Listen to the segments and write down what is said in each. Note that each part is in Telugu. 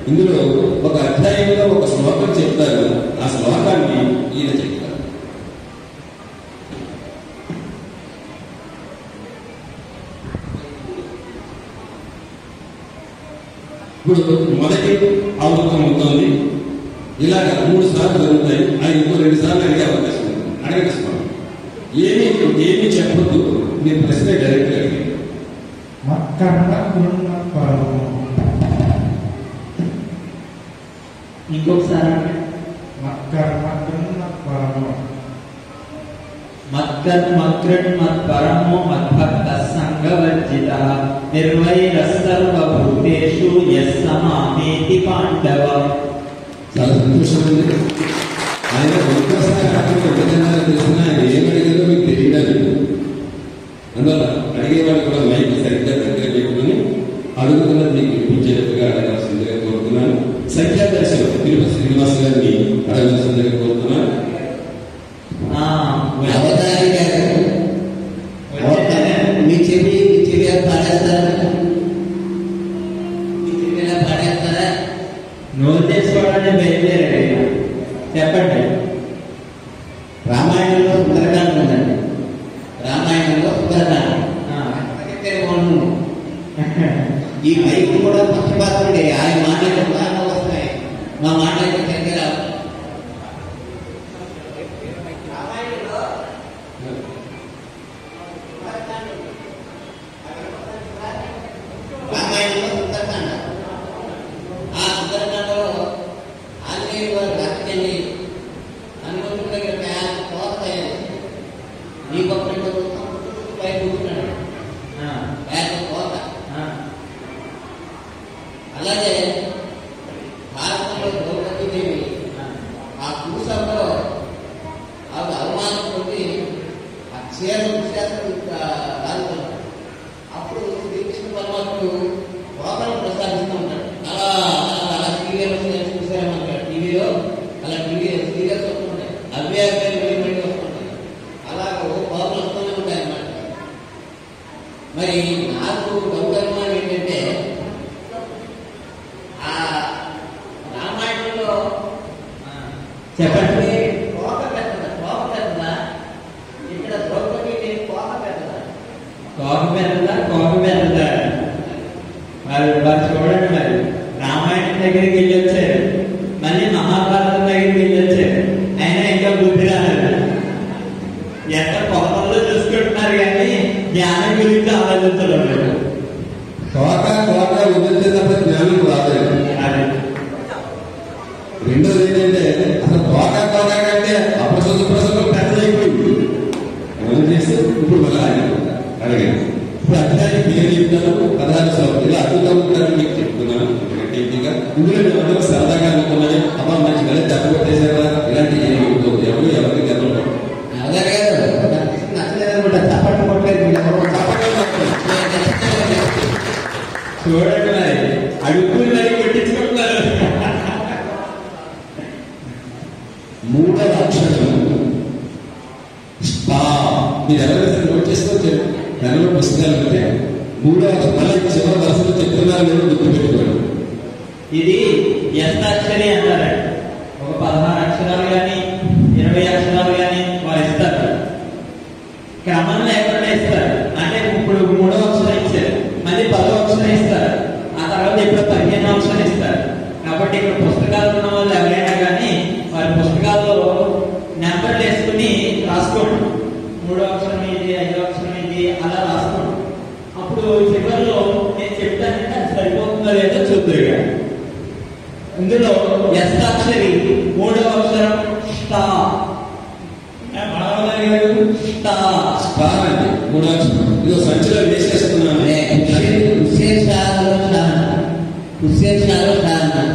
ఇందులో ఒక అధ్యాయంలో ఒక శ్లోకం చెప్తారు ఆ శ్లోకాన్ని ఈయన చెప్తారు ఇప్పుడు మొదటి అవలోకం అవుతోంది ఇలాగ మూడు సార్లు జరుగుతాయి అది ఇంకో రెండు సార్లు అడిగే అవకాశం ఉంది అడగండి స్వామి ఏమి ఏమి చెప్పొద్దు మీరు ప్రశ్న డైరెక్ట్ అడిగి మత్కర్మ కురుణ పరము ఇంకొకసారి అంటే మత్కర్మ కురుణ పరము మత్కర్ మత్కృన్ మత్పరమో మద్భక్త సంగవర్జిత నిర్వైర సర్వభూతేషు యస్సమామేతి పాండవ చాలా సంతోషం ఉంది ఆయన ఒక్కసారి కాకుండా విధంగా తెలిసిన ఆయన ఏం అడిగారో మీకు తెలియలేదు అందువల్ల అడిగేవాడు కూడా మైక్ సరిగ్గా దగ్గర పెట్టుకుని అడుగుతున్నది మీకు వినిపించేట్టుగా అడగాల్సిందిగా కోరుతున్నాను సంఖ్యా దర్శనం తిరుపతి శ్రీనివాస్ గారిని అడగాల్సిందిగా కోరుతున్నాను ఆ, అవతారి గారు వచ్చేసానే. మీ చెవి మీ చెవి ఎలా పాడేస్తారా మీ చెవి ఎలా పాడేస్తారా నోరు తెచ్చుకోవడానికి బయలుదేరాడు ఆయన. చెప్పండి రామాయణంలో సుందరకాండ ఉందండి రామాయణంలో సుందరకాండ ఆ. చెప్పారు వాళ్ళు. ఈ మైక్ కూడా పక్షపాతుడే ఆయన మాటలు బాగా వస్తాయి మా మాటలు సరిగ్గా రావు రామాయణంలో రామాయణంలో సుందరకాండ ఆ సుందరకాండలో ఆంజనేయుడు వారు రాత్రి హనుమంతుడి దగ్గర పెద్ద కోత తయారు నీ గొప్ప పై కూర్చున్నాడు ఆ, పెద్ద కోత ఆ. అలాగే భారతంలో ద్రౌపదీదేవి ఆ కూసంలో ఆవిడ అవమానం పొంది ఆ చీర విశ్వాసం రాజుకున్నాడు అప్పుడు శ్రీకృష్ణ పరమాత్ముడు కోపం ప్రసాదిస్తూ ఉంటాడు అలా అలా అలా సీరియల్ వస్తున్నాయి చూసారమంటాడు టీవీలో అలా టీవీ సీరియల్స్ వస్తుంటాయి అవే అవే మళ్ళీ మళ్ళీ వస్తుంటాయి అలా కోపం వస్తూనే ఉంటాయి అన్నమాట మరి నాకు గౌరవం ఏంటంటే ఆ రామాయణంలో చెప్పండి కోప పెట్టదా కోప పెట్టదా ఇక్కడ ద్రౌపది కోప పెట్టదా కోపం పెద్దదా కోపం పెద్దదా మరి వారు చూడండి మరి రామాయణం దగ్గరికి వెళ్ళి వచ్చారు మళ్ళీ మహాభారతం దగ్గరికి వెళ్ళి వచ్చారు అయినా ఇంకా బుద్ధి రాలేదు ఎంత కోపంలో చూసుకుంటున్నారు కానీ జ్ఞానం గురించి ఆలోచించడం లేదు తోక తోక వదిలితే తప్ప జ్ఞానం రాలేదు అది రెండోది ఏంటంటే అసలు తోక తోక కంటే అప్రసంగ ప్రసంగం పెద్దదైపోయింది మనం చేస్తే ఇప్పుడు మళ్ళీ ఆయన అడగండి ఇప్పుడు అధ్యాయం పేరు చెప్తాను పదహారు శ్లోకం ఇలా అడుగుతూ ఉంటారని మీకు చెప్తున్నాను ఎందుకంటే ఈజీగా ఇందులో మేము అందరం సరదాగా అనుకున్నాయి అమ్మ మంచి గల దెబ్బ కొట్టేశారా ఇలాంటి ఏమి ఉంటుంది ఎవరు ఎవరికి గెలవడం నాగర్ గారు నాకు నచ్చలేదనుకుంటా చప్పట్లు కొట్టలేదు మీరు ఎవరో చప్పట్లు కొట్టలేదు. నేను నచ్చలేదు. చూడండి మరి అడుగులు మరి కొట్టించుకుంటున్నారు మూడవ అక్షరం స్పా మీరు ఎవరైతే నోట్ చేసుకోవచ్చు దానిలో పుస్తకాలు అంటే మూడవ అక్షరం మళ్ళీ చివరి దశలో చెప్తున్నారు నేను గుర్తుపెట్టుకోండి ఇది వ్యస్తాక్షరి అంటారు ఒక పదహారు అక్షరాలు కానీ ఇరవై అక్షరాలు కానీ వారు ఇస్తారు క్రమం లేకుండా ఇస్తారు అంటే ఇప్పుడు మూడో అక్షరం ఇచ్చారు మళ్ళీ పదో అక్షరం ఇస్తారు ఆ తర్వాత ఇప్పుడు పదిహేను అక్షరం ఇస్తారు కాబట్టి ఇక్కడ పుస్తకాలు ఉన్న వాళ్ళు ఎవరైనా కానీ వారి పుస్తకాల్లో నెంబర్లు వేసుకుని రాసుకోండి మూడో అక్షరం ఇది ఐదో అక్షరం ఇది అలా రాసుకోండి అప్పుడు చివరిలో నేను చెప్తానంటే అది సరిపోతుందో లేదో చూద్దరు ఇందులో వ్యస్తాక్షరి మూడవ అక్షరం స్టా బాలగారు గారు స్టా స్పా అండి మూడవ అక్షరం ఇదో సంచిలో వేసేస్తున్నాను అదే హుస్సేన్ హుస్సేన్ షాలో షా హుస్సేన్ షాలో షా అన్న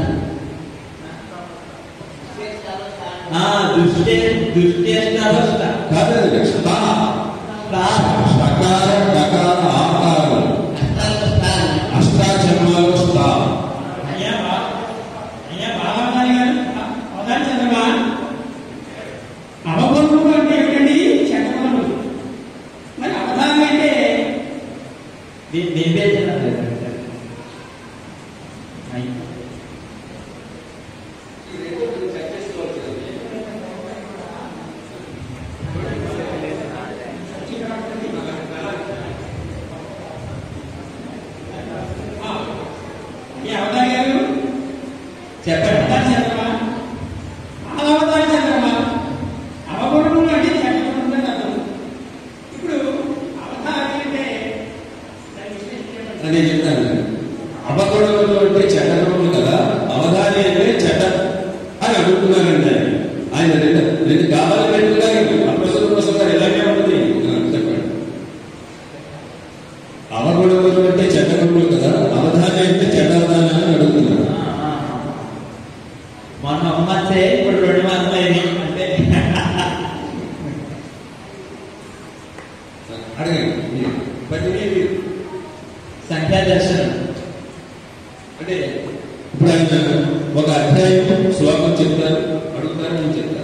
హుస్సేన్ షాలో షా అన్న. ఆ దుష్టే దుష్టేష్టాలో స్టా కాదండి స్పా స్టా సకార డకార ఆకారం అష్టాలో షా అన్న. అష్టాచర్మాలు స్పా అయ్యా బా అయ్యా బాలగారు గారు అవధాని చంద్రమా అవబోధుడు అంటే ఏమిటండి చక్రవర్తుడు మరి అవధానం అంటే నింపేసిన చెప్పండి అవతార చంద్రమా అవతార చంద్రమా అవగుణములు అంటే చెడ్డగుణములు అని అర్థం ఇప్పుడు అవతారి అంటే దాని విశేషం ఏమంటారు? అని చెప్తాను అవగుణములు అంటే చెడ్డగుణములు కదా అవధాని అంటే చెడ్డ అని అనుకున్నానండి ఆయన ఆయన రెండు రెండు గాబాలు పెట్టుకున్నారు అప్పుడు కోసం గారు ఇలాగే ఉంటుంది ఆ, చెప్పండి అవగుణములు అంటే చెడ్డగుణములు కదా అవధాని అంటే చెడ్డవధాని అని అడుగుతున్నారు ఆ, ఆ, ఆ. మొన్న ఒక మంత్సే ఇప్పుడు రెండు మంత్రులు అయింది అంటే అడగండి మీరు. బట్ మీరు సంఖ్యా దర్శనం అంటే ఇప్పుడు ఆయన ఒక అధ్యాయం శ్లోకం చెప్తారు అడుగుతారు అని చెప్తారు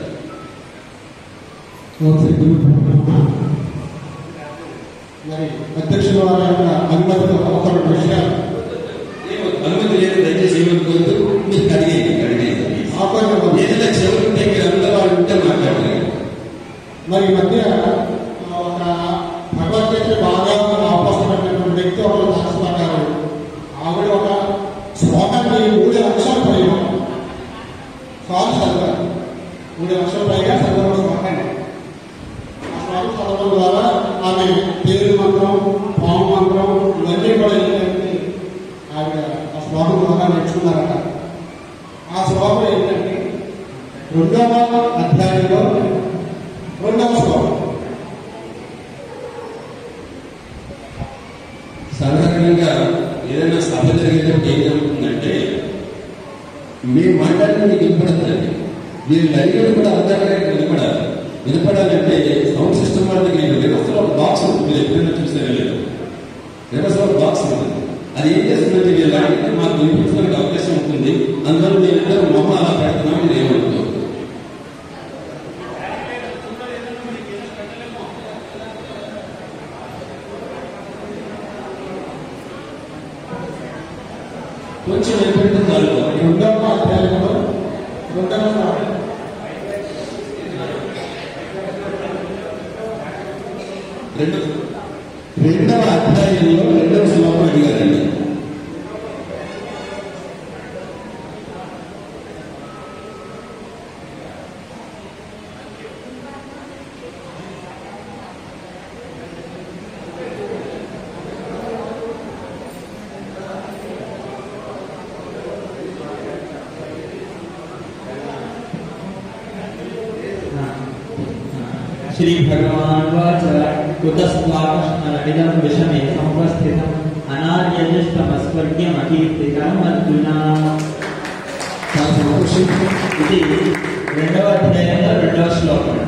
మరి అధ్యక్షుల వారి యొక్క అనుమతితో ఒక రెండు విషయాలు ఏమో, అనుమతి లేదు దయచేసి ఏమనుకోవద్దు మీరు అడిగేది అడిగేది ఆపైన ఏదైనా చెవులుంటే మీరు అందరూ వాళ్ళు ఉంటే మాట్లాడలేదు మరి ఈ మధ్య ఆ, ఒక భగవద్గీత బాగా ఆపోసమైనటువంటి వ్యక్తి ఒకరు దాచిపడ్డారు ఆవిడ ఒక శ్లోకాన్ని మూడు లక్షల పైగా సాగు చదివారు మూడు లక్షల పైగా చదివారు శ్లోకాన్ని ఆ శ్లోకం చదవడం ద్వారా ఆమె పేరు మంత్రం పాము మంత్రం ఇవన్నీ కూడా ఏంటంటే ఆవిడ ఆ శ్లోకం ద్వారా నేర్చుకున్నారట ఆ శ్లోకం ఏంటంటే రెండవ అధ్యాయంలో రెండవ శ్లోకం సాధారణంగా ఏదైనా సభ జరిగేటప్పుడు ఏం జరుగుతుందంటే మీరు మాట్లాడిన మీకు వినపడుతుంది మీరు లైవ్ కూడా అర్థంగా వినపడాలి వినపడాలంటే సౌండ్ సిస్టమ్ వాళ్ళ దగ్గర రివర్సల్ ఒక బాక్స్ ఉంటుంది మీరు ఎప్పుడైనా చూసారా లేదు రివర్సల్ ఒక బాక్స్ ఉంటుంది అది ఏం చేస్తుందంటే మీరు ఎలా అంటే మాకు వినిపించడానికి అవకాశం ఉంటుంది అందువల్ల మేము ఇద్దరు మొహం అలా పెడుతున్నాం మీరు ఏమనుకో కొంచెం వినపడితే చాలు రెండవ అధ్యాయంలో రెండవ శ్లోకం రెండు రెండవ అధ్యాయంలో రెండవ శ్లోకం అడిగారండి श्री भगवान वाच कुतस्त्वाकृष्णरविदं विषमे समुपस्थितम् अनार्यजुष्टमस्वर्ग्यमकीर्तिकम् अर्जुना చాలా సంతోషం ఇది రెండవ అధ్యాయంలో రెండవ శ్లోకం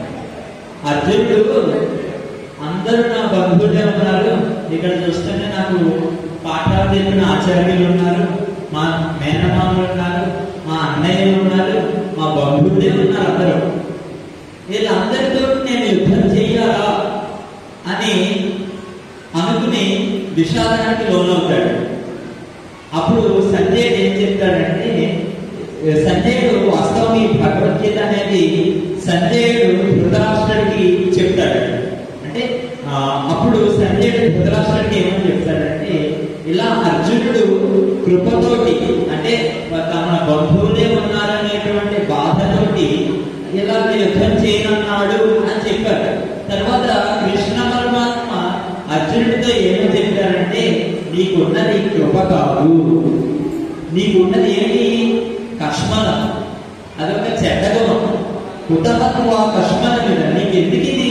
అర్జునుడు అందరూ నా బంధువులే ఉన్నారు ఇక్కడ చూస్తేనే నాకు పాఠాలు చెప్పిన ఆచార్యులు ఉన్నారు మా మేనమామలు ఉన్నారు మా అన్నయ్యలు ఉన్నారు మా బంధువులే ఉన్నారు అందరూ వీళ్ళందరితో నేను యుద్ధం చెయ్యాలా అని అనుకుని విషాదానికి లోనవుతాడు అప్పుడు సంజయుడు ఏం చెప్తాడంటే సంజయుడు వాస్తవం ఈ భగవద్గీత అనేది సంజయుడు ధృతరాష్ట్రుడికి చెప్తాడు అంటే ఆ, అప్పుడు సంజయుడు ధృతరాష్ట్రుడికి ఏమని చెప్తాడంటే ఇలా అర్జునుడు కృపతోటి అంటే తన బంధువులే ఉన్నారనేటువంటి బాధతోటి ఇలా యుద్ధం చేయనన్నాడు అని చెప్పాడు తర్వాత కృష్ణ పరమాత్మ అర్జునుడితో ఏమని చెప్పారంటే నీకున్నది కృప కాదు నీకున్నది ఏంటి కష్మలం అదొక చెడ్డ గుణం కుతహత్వ కష్మల మీద నీకు ఎందుకు ఇది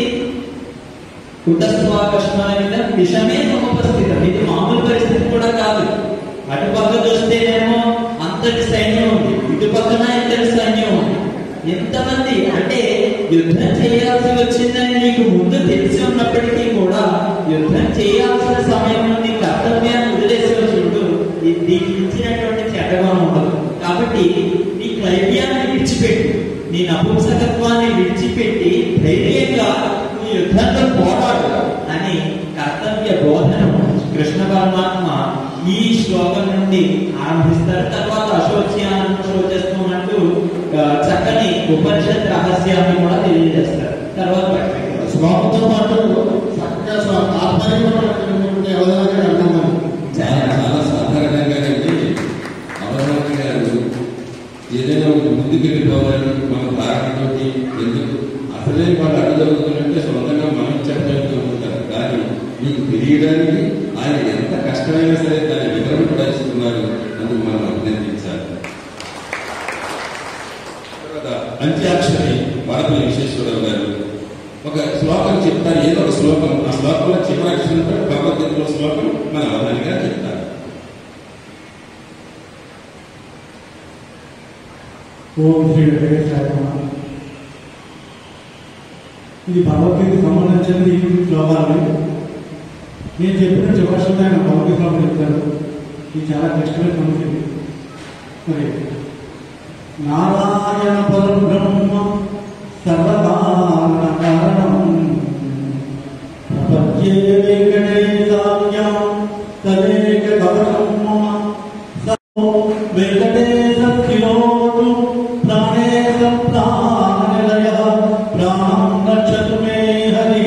కుటస్వ కష్మల మీద విషమే సముపస్థితం ఇది మామూలు పరిస్థితి కూడా కాదు అటు పక్క చూస్తేనేమో అంతటి సైన్యం ఉంది ఇటు పక్కన ఇంతటి సైన్యం ఉంది ఎంతమంది అంటే యుద్ధం చేయాల్సి వచ్చిందని నీకు ముందు తెలిసి ఉన్నప్పటికీ కూడా యుద్ధం చేయాల్సిన సమయంలో నీ కర్తవ్యాన్ని వదిలేసి చూడు ఇది దీనికి ఇచ్చినటువంటి చెడ్డగుణం ఉండదు కాబట్టి నీ క్లైవ్యాన్ని విడిచిపెట్టు నీ నపుంసకత్వాన్ని విడిచిపెట్టి ధైర్యంగా నువ్వు యుద్ధంలో పోరాడు అని కర్తవ్య బోధన కృష్ణ పరమాత్మ ఈ శ్లోకం నుండి ఆరంభిస్తారు తర్వాత అశోచ్యాన్ని శోచిస్తున్నట్టు ఆ, చక్కని ఉపనిషత్ రహస్యాన్ని కూడా తెలియజేస్తారు తర్వాత పట్టుకుంటారు. శ్లోకంతో పాటు చక్కగా తాత్పర్యమైనటువంటి అవధానాన్ని అర్థం చాలా చాలా సాధారణంగా అండి అవధాని గారు ముందుకు వెళ్ళిపోవాలి మన ధారణతోటి ఎందుకు అసలే వాళ్ళు అడగలుగుతుందంటే సొంతంగా మనం చెప్పగలుగుతూ ఉంటారు కానీ మీకు తెలియడానికి ఆయన ఎంత కష్టమైనా సరే దాని వివరణ కూడా ఇస్తున్నారు అందుకు మనం అభినందించాలి తర్వాత అంత్యాక్షరి వరపల్లి విశ్వేశ్వరరావు గారు ఒక శ్లోకం చెప్తారు ఏదో ఒక శ్లోకం ఆ శ్లోకంలో చివరి అక్షరంతో భగవద్గీతలో శ్లోకం మన అవధాని గారు చెప్తారు ఓం శ్రీ వెంకటేశ్వర నమః. ఇది భగవద్గీతకి సంబంధించింది ఈ శ్లోకాలు నేను చెప్పిన చివరి ఆయన భగవద్గీత శ్లోకం చెప్తారు ఇది చాలా కష్టమైన సమస్య ఇది. మరి నారాయణ పరబ్రహ్మ సర్వకారణ కారణం ప్రపంచే వెంకటేశాయ తదేక కవచం మమ వెంకటేశిరోడు ప్రాణేశ ప్రాణనిలయ ప్రాణం రక్షతు మే హరి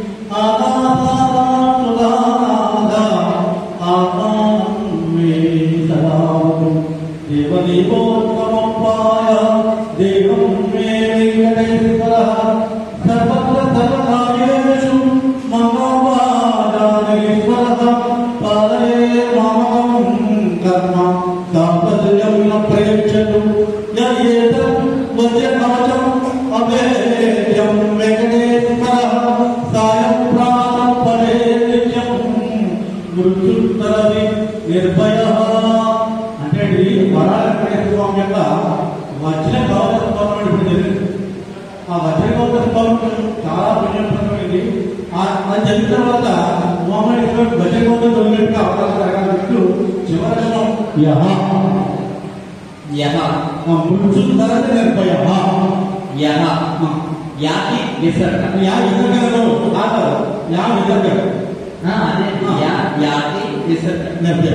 ఆదానాద ఆత్మానం మే సదావతు దేవదేవోత్తమప్రాయ దేవం మే వెంకటేశ్వర సర్వత్ర సర్వకార్యేషు మమవాదానేశ్వర పాదయే మామకం కర్మ సాఫల్యం న ప్రయచ్చతు యయేతం వజ్రకవచం అభేద్యం వెంకటేశ్వర సాయం ప్రాణం పరే నిత్యం మృత్యుత్తరది నిర్భయ అంటే ఇది వరాల వెంకటేశ్వర స్వామి యొక్క వజ్ర కవచ స్తోత్రం ఇప్పుడు జరిగింది ఆ వజ్రగౌత స్తోత్రం చాలా పుణ్యప్రదమైంది ఆ అది జరిగిన తర్వాత మోహమేశ్వరుడు వజ్రగౌత తొలినట్టుగా అవకాశం జరగాలంటూ చివరక్షణం యహ యహ ఆ మృత్యు తరగతి నిర్భయ యహ యాకి విసర్గ యా విసర్గను ఆధారు యా విసర్గ ఆ, అదే యా యాకి విసర్గ నిర్భయ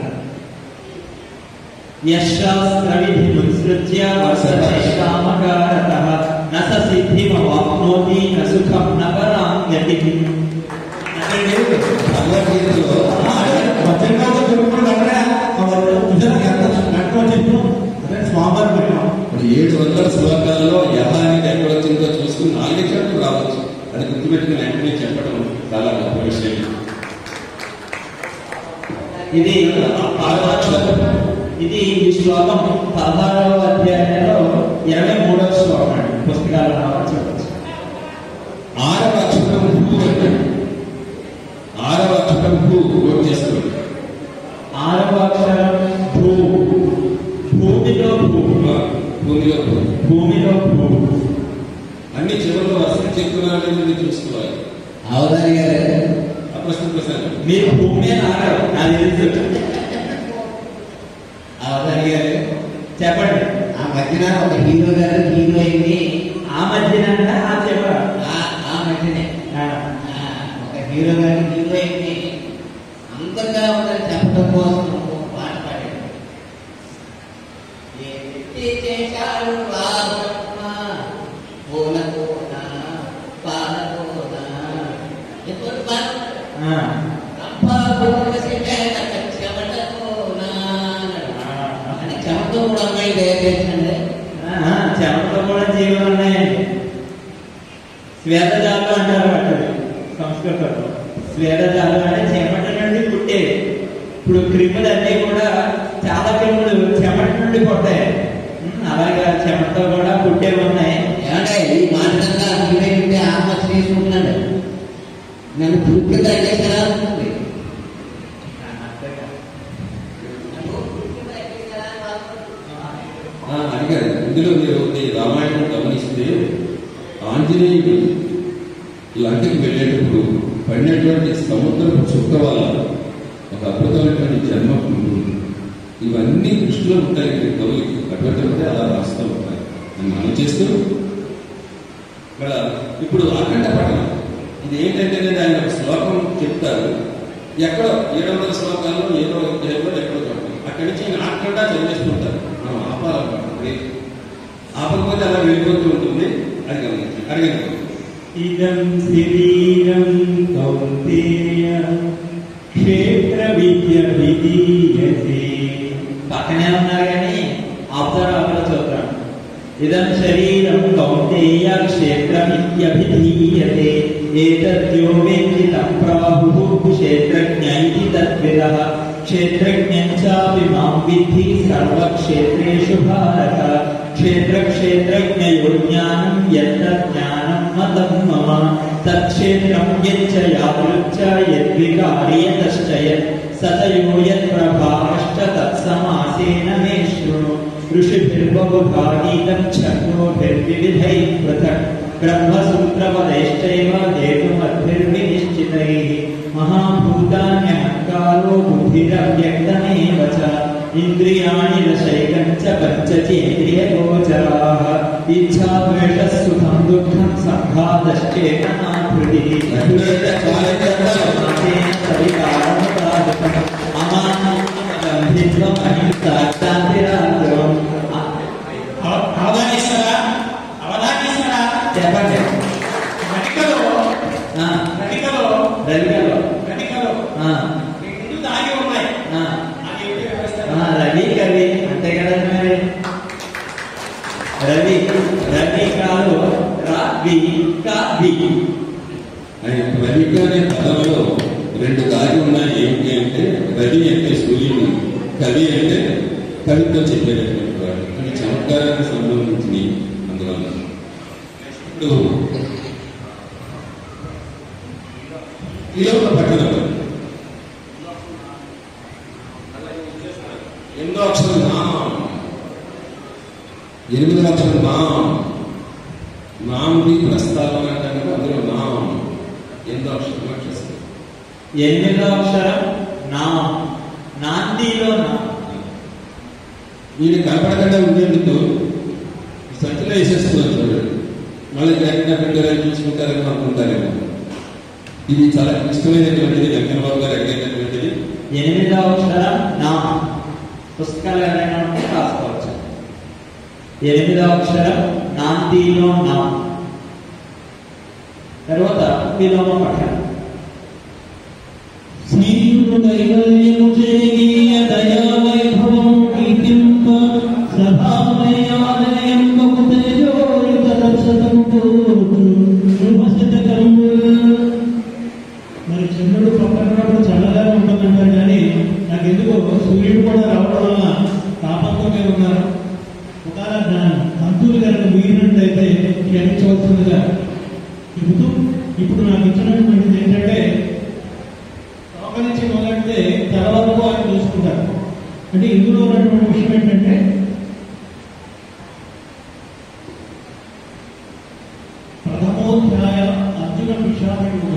యశాస్త్రవిధిముత్సృత్య వర్షతే కామకారతః న స సిద్ధిమవాప్నోతి న సుఖం న పరాం యతిః భగవద్గీతలో వజ్రగౌత చెప్పుకున్న వెంటనే ఆ విసర్గ ఎంత నటువ చెప్పు అదే స్వామివారి పెట్టాం ఇప్పుడు ఏడు వందల శ్లోకాల్లో యహ అనేది ఎక్కడ వచ్చిందో చూసుకుని నాలుగే చోట్ల రావచ్చు అది గుర్తుపెట్టుకుని వెంటనే చెప్పడం చాలా గొప్ప విషయం ఇది ఇది ఈ శ్లోకం పదహారవ అధ్యాయంలో ఇరవై మూడవ శ్లోకం అండి పుస్తకాలు రావచ్చు చెప్పచ్చు ఆరవ అక్షరం భూ అంటే ఆరవ అక్షరం భూ నోట్ చేసుకోండి ఆరవ అక్షరం భూ భూమిలో భూ భూమిలో భూ భూమిలో భూ అన్ని చివరిలో వరుసగా చెప్తున్నారని మీరు చూసుకోవాలి అవధాని గారు ఆ ప్రశ్న ప్రశ్న మీరు భూమి మీద ఆగారు నాకు తెలుసు అవధాని గారు చెప్పండి ఆ మధ్యన ఒక హీరో గారు హీరోయిన్ ని ఆ మధ్యన ఆ చివర ఆ- ఆ మధ్యనే ఆ, ఆ, ఒక హీరో గారు హీరోయిన్ ని అందంగా ఉందని చెప్పడం కోసం ఒక పాట పాడాడు ఏ వ్యక్తి చేశాడు ఆ బ్రహ్మ పూల కోన పాల కోన ఎప్పుడు పాట ఆ, రంప పూలసి మేడ చెమట కోన అని చెమట కూడా అమ్మాయి దయచేసండి ఆ, చెమటలో కూడా జీవులు ఉన్నాయండి శ్వేతజాలు అంటారు వాటిని సంస్కృతంలో శ్వేతజాలు అంటే చెమట నుండి పుట్టేవి ఇప్పుడు క్రిములు అన్నీ కూడా చాలా క్రిములు చెమట నుండి పుట్టాయి ఉమ్, అలాగే చెమటతో కూడా పుట్టేవి ఉన్నాయి ఏమంటే ఈ మాటగా హీరోయిన్ ఉంటే ఆత్మహత్య చేసుకుంటున్నాడు నన్ను పూర్తిగా తగ్గేసారా అనుకుంది ఆ, అడిగారు ఇందులో మీరు ఈ రామాయణం గమనిస్తే ఆంజనేయుడు లంకకి వెళ్ళేటప్పుడు పడినటువంటి సముద్రపు చుక్క వల్ల ఒక అద్భుతమైనటువంటి జన్మ ఉంటుంది ఇవన్నీ దృష్టిలో ఉంటాయి ఈ కవులకి అటువంటి ఉంటే అలా రాస్తూ ఉంటాయి అని మనం చేస్తూ ఇక్కడ ఇప్పుడు అఖండ పఠనం ఇది ఏంటంటే నేను ఆయన ఒక శ్లోకం చెప్తారు ఎక్కడో ఏడు వందల శ్లోకాల్లో ఏదో అధ్యాయంలో ఎక్కడో చెప్పండి అక్కడి నుంచి ఆయన ఆకుండా చదివేస్తుంటారు మనం ఆపాలన్నమాట బ్రేక్. ఆపకపోతే అలా వెళ్ళిపోతూ ఉంటుంది అది గమనించండి అడిగాను ఇదం శరీరం కౌంతేయ క్షేత్ర విద్య విధీయతే పక్కనే ఉన్నారు కానీ ఆపుతారు అక్కడ చూద్దాం ఇదం శరీరం కౌంతేయ క్షేత్రమిత్యభిధీయతే ఏతద్యో వేత్తి తం ప్రాహుః క్షేత్రజ్ఞ ఇతి తద్విదః క్షేత్రజ్ఞం చాపి మాం విద్ధి సర్వక్షేత్రేషు భారత క్షేత్రక్షేత్రజ్ఞయో జ్ఞానం యత్ర జ్ఞానం మతం మమ తత్క్షేత్రం యచ్చ యాదృచ్చ యద్వికారి యతశ్చ యత్ సతయో యత్ప్రభావశ్చ తత్సమాసేన మే శృణు ఋషిభిర్బహుధా గీతం ఛందోభిర్వివిధైः పృథక్ బ్రహ్మసూత్రపदैश्चैव हेतुमद्भिर्विनिश्चितैः महाभूतान्यहङ्कारो बुद्धिरव्यक्तमेव च इन्द्रियाणि दशैकं च पञ्चचेन्द्रियगोचराः इच्छाद्वेषः सुखं दुःखं सङ्घातश्चेतना हृदिः समासेन सविकारमुपादितम् अमानित्वम् अहिंसा शान्तिराग्रहम् అవ- అవధానిస్తారా అవధానిస్తారా చెప్పండి గణికలో ఆ, గణికలో రవిగారు గణికలో ఆ, రెండు దాగి ఉన్నాయి ఆ, అది ఏంటి వ్యవస్థ ఆ, రవి కవి అంతే కదండి మరి రవి రవి కాదు రవి కవి ఆయన రవిక అనే పదంలో రెండు దారి ఉన్నాయి ఏమిటి అంటే రవి అంటే సూర్యుడు కవి అంటే కవిత్వం చెప్పేటటువంటి వాడు అని చమత్కారానికి సంబంధించి అందువల్ల ఇప్పుడు త్రిలోక పట్టణం ఎనిమిదో అక్షరం నామం ఎనిమిదో అక్షరం నామం నాముడి ప్రస్తావన అంటే కనుక అందులో నామం ఎనిమిదో అక్షరం వచ్చేస్తుంది ఎనిమిదో అక్షరం నా నాందిలో నా వీడు కనపడకుండా ఉండేందుకు సంచిలో వేసేస్తున్నారు చూడండి మళ్ళీ జాగ్రత్త పెట్టారని చూసుకుంటారని అనుకుంటారేమో ఇది చాలా క్లిష్టమైనటువంటిది వెంకన్న బాబు గారు అడిగేటటువంటిది ఎనిమిదో అక్షరం నా పుస్తకాలు ఏమైనా ఉంటే రాసుకోవచ్చు ఎనిమిదో అక్షరం నాందిలో నా తర్వాత విలోమ పఠనం శ్రీయుడు కైవల్యము చేయ దయా వైభవం కీర్తింప సభామయాలయం బహు తేజోయుత దర్శకంబు శుభశతకంబు మరి చంద్రుడు పక్కన ఉన్నప్పుడు చల్లగా ఉంటుందంటారు కానీ నాకు ఎందుకో సూర్యుడు కూడా రావడం వల్ల తాపంతో మీద ఉన్నారు ఒకవేళ నా తంతులు కనుక మిగిలినట్టయితే క్షమించవలసిందిగా చెబుతూ ఇప్పుడు నాకు ఇచ్చినటువంటిది ఏంటంటే లోక నుంచి మొదలెడితే తల వరకు ఆయన చూసుకుంటారు అంటే ఇందులో ఉన్నటువంటి విషయం ఏంటంటే ప్రథమోధ్యాయ అర్జున విషాదయుడు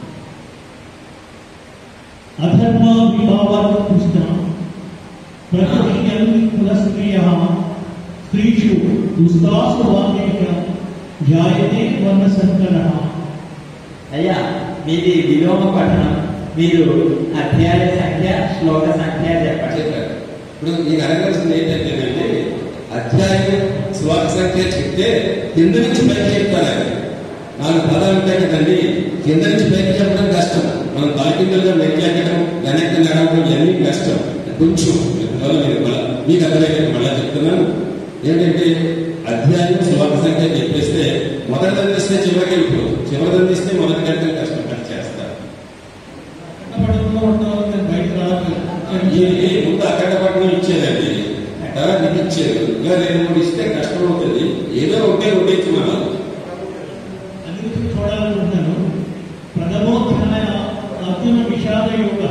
అధర్మ విభావాల కృష్ణ ప్రకృష్యం కులస్త్రియ స్త్రీషు దుస్తాసు వాక్యేష జాయతే వర్ణ సంకర అయ్యా మీది విలోమ పఠనం మీరు అధ్యాయ సంఖ్య శ్లోక సంఖ్య చెప్పండి చెప్పారు ఇప్పుడు మీకు అడగాల్సింది ఏంటంటేనండి అధ్యాయం శ్లోక సంఖ్య చెప్తే కింద నుంచి పైకి చెప్తారు ఆయన. నాలుగు పదాలు ఉంటాయి కదండి కింద నుంచి పైకి చెప్పడం కష్టం మనం తలకిందులుగా మెట్లు ఎక్కడం వెనక్కి నడవడం ఇవన్నీ కష్టం కొంచెం అందువల్ల మీరు మళ్ళా మీకు అర్థమయ్యేది మళ్ళా చెప్తున్నాను ఏంటంటే అధ్యాయం శ్లోక సంఖ్య చెప్పేస్తే మొదటి అందిస్తే చివరికి వెళ్ళిపోదు చివరి అందిస్తే మొదటి కంటే కష్టం అది చేస్తారు పడుతుందో ఉండదో నేను బయట రావాలి ఈ ముందు అక్కడ పట్టణం ఇచ్చేదండి తర్వాత ఇది ఇచ్చేది ఇంకా రెండు మూడు ఇస్తే కష్టం అవుతుంది ఏదో ఒకటే ఉండేది మనం అది గురించి చూడాలనుకుంటున్నాను ప్రథమోధ్యాయ అర్జున విషాద యోగ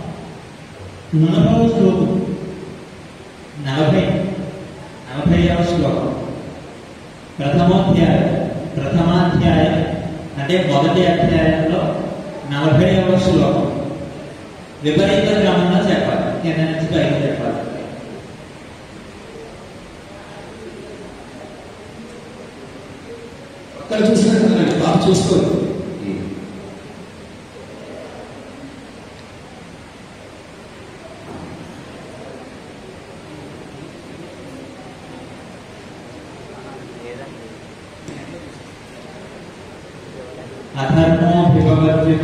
నలభవ శ్లోకం నలభై నలభైవ శ్లోకం ప్రథమోధ్యాయం ప్రథమాధ్యాయం అంటే మొదటి అధ్యాయంలో నలభైవ శ్లోకం విపరీత క్రమంలో చెప్పాలి కింద నుంచి పైకి చెప్పాలి అక్కడ చూసినట్టు బాగా చూసుకోండి అధర్మోభిభవద్యుత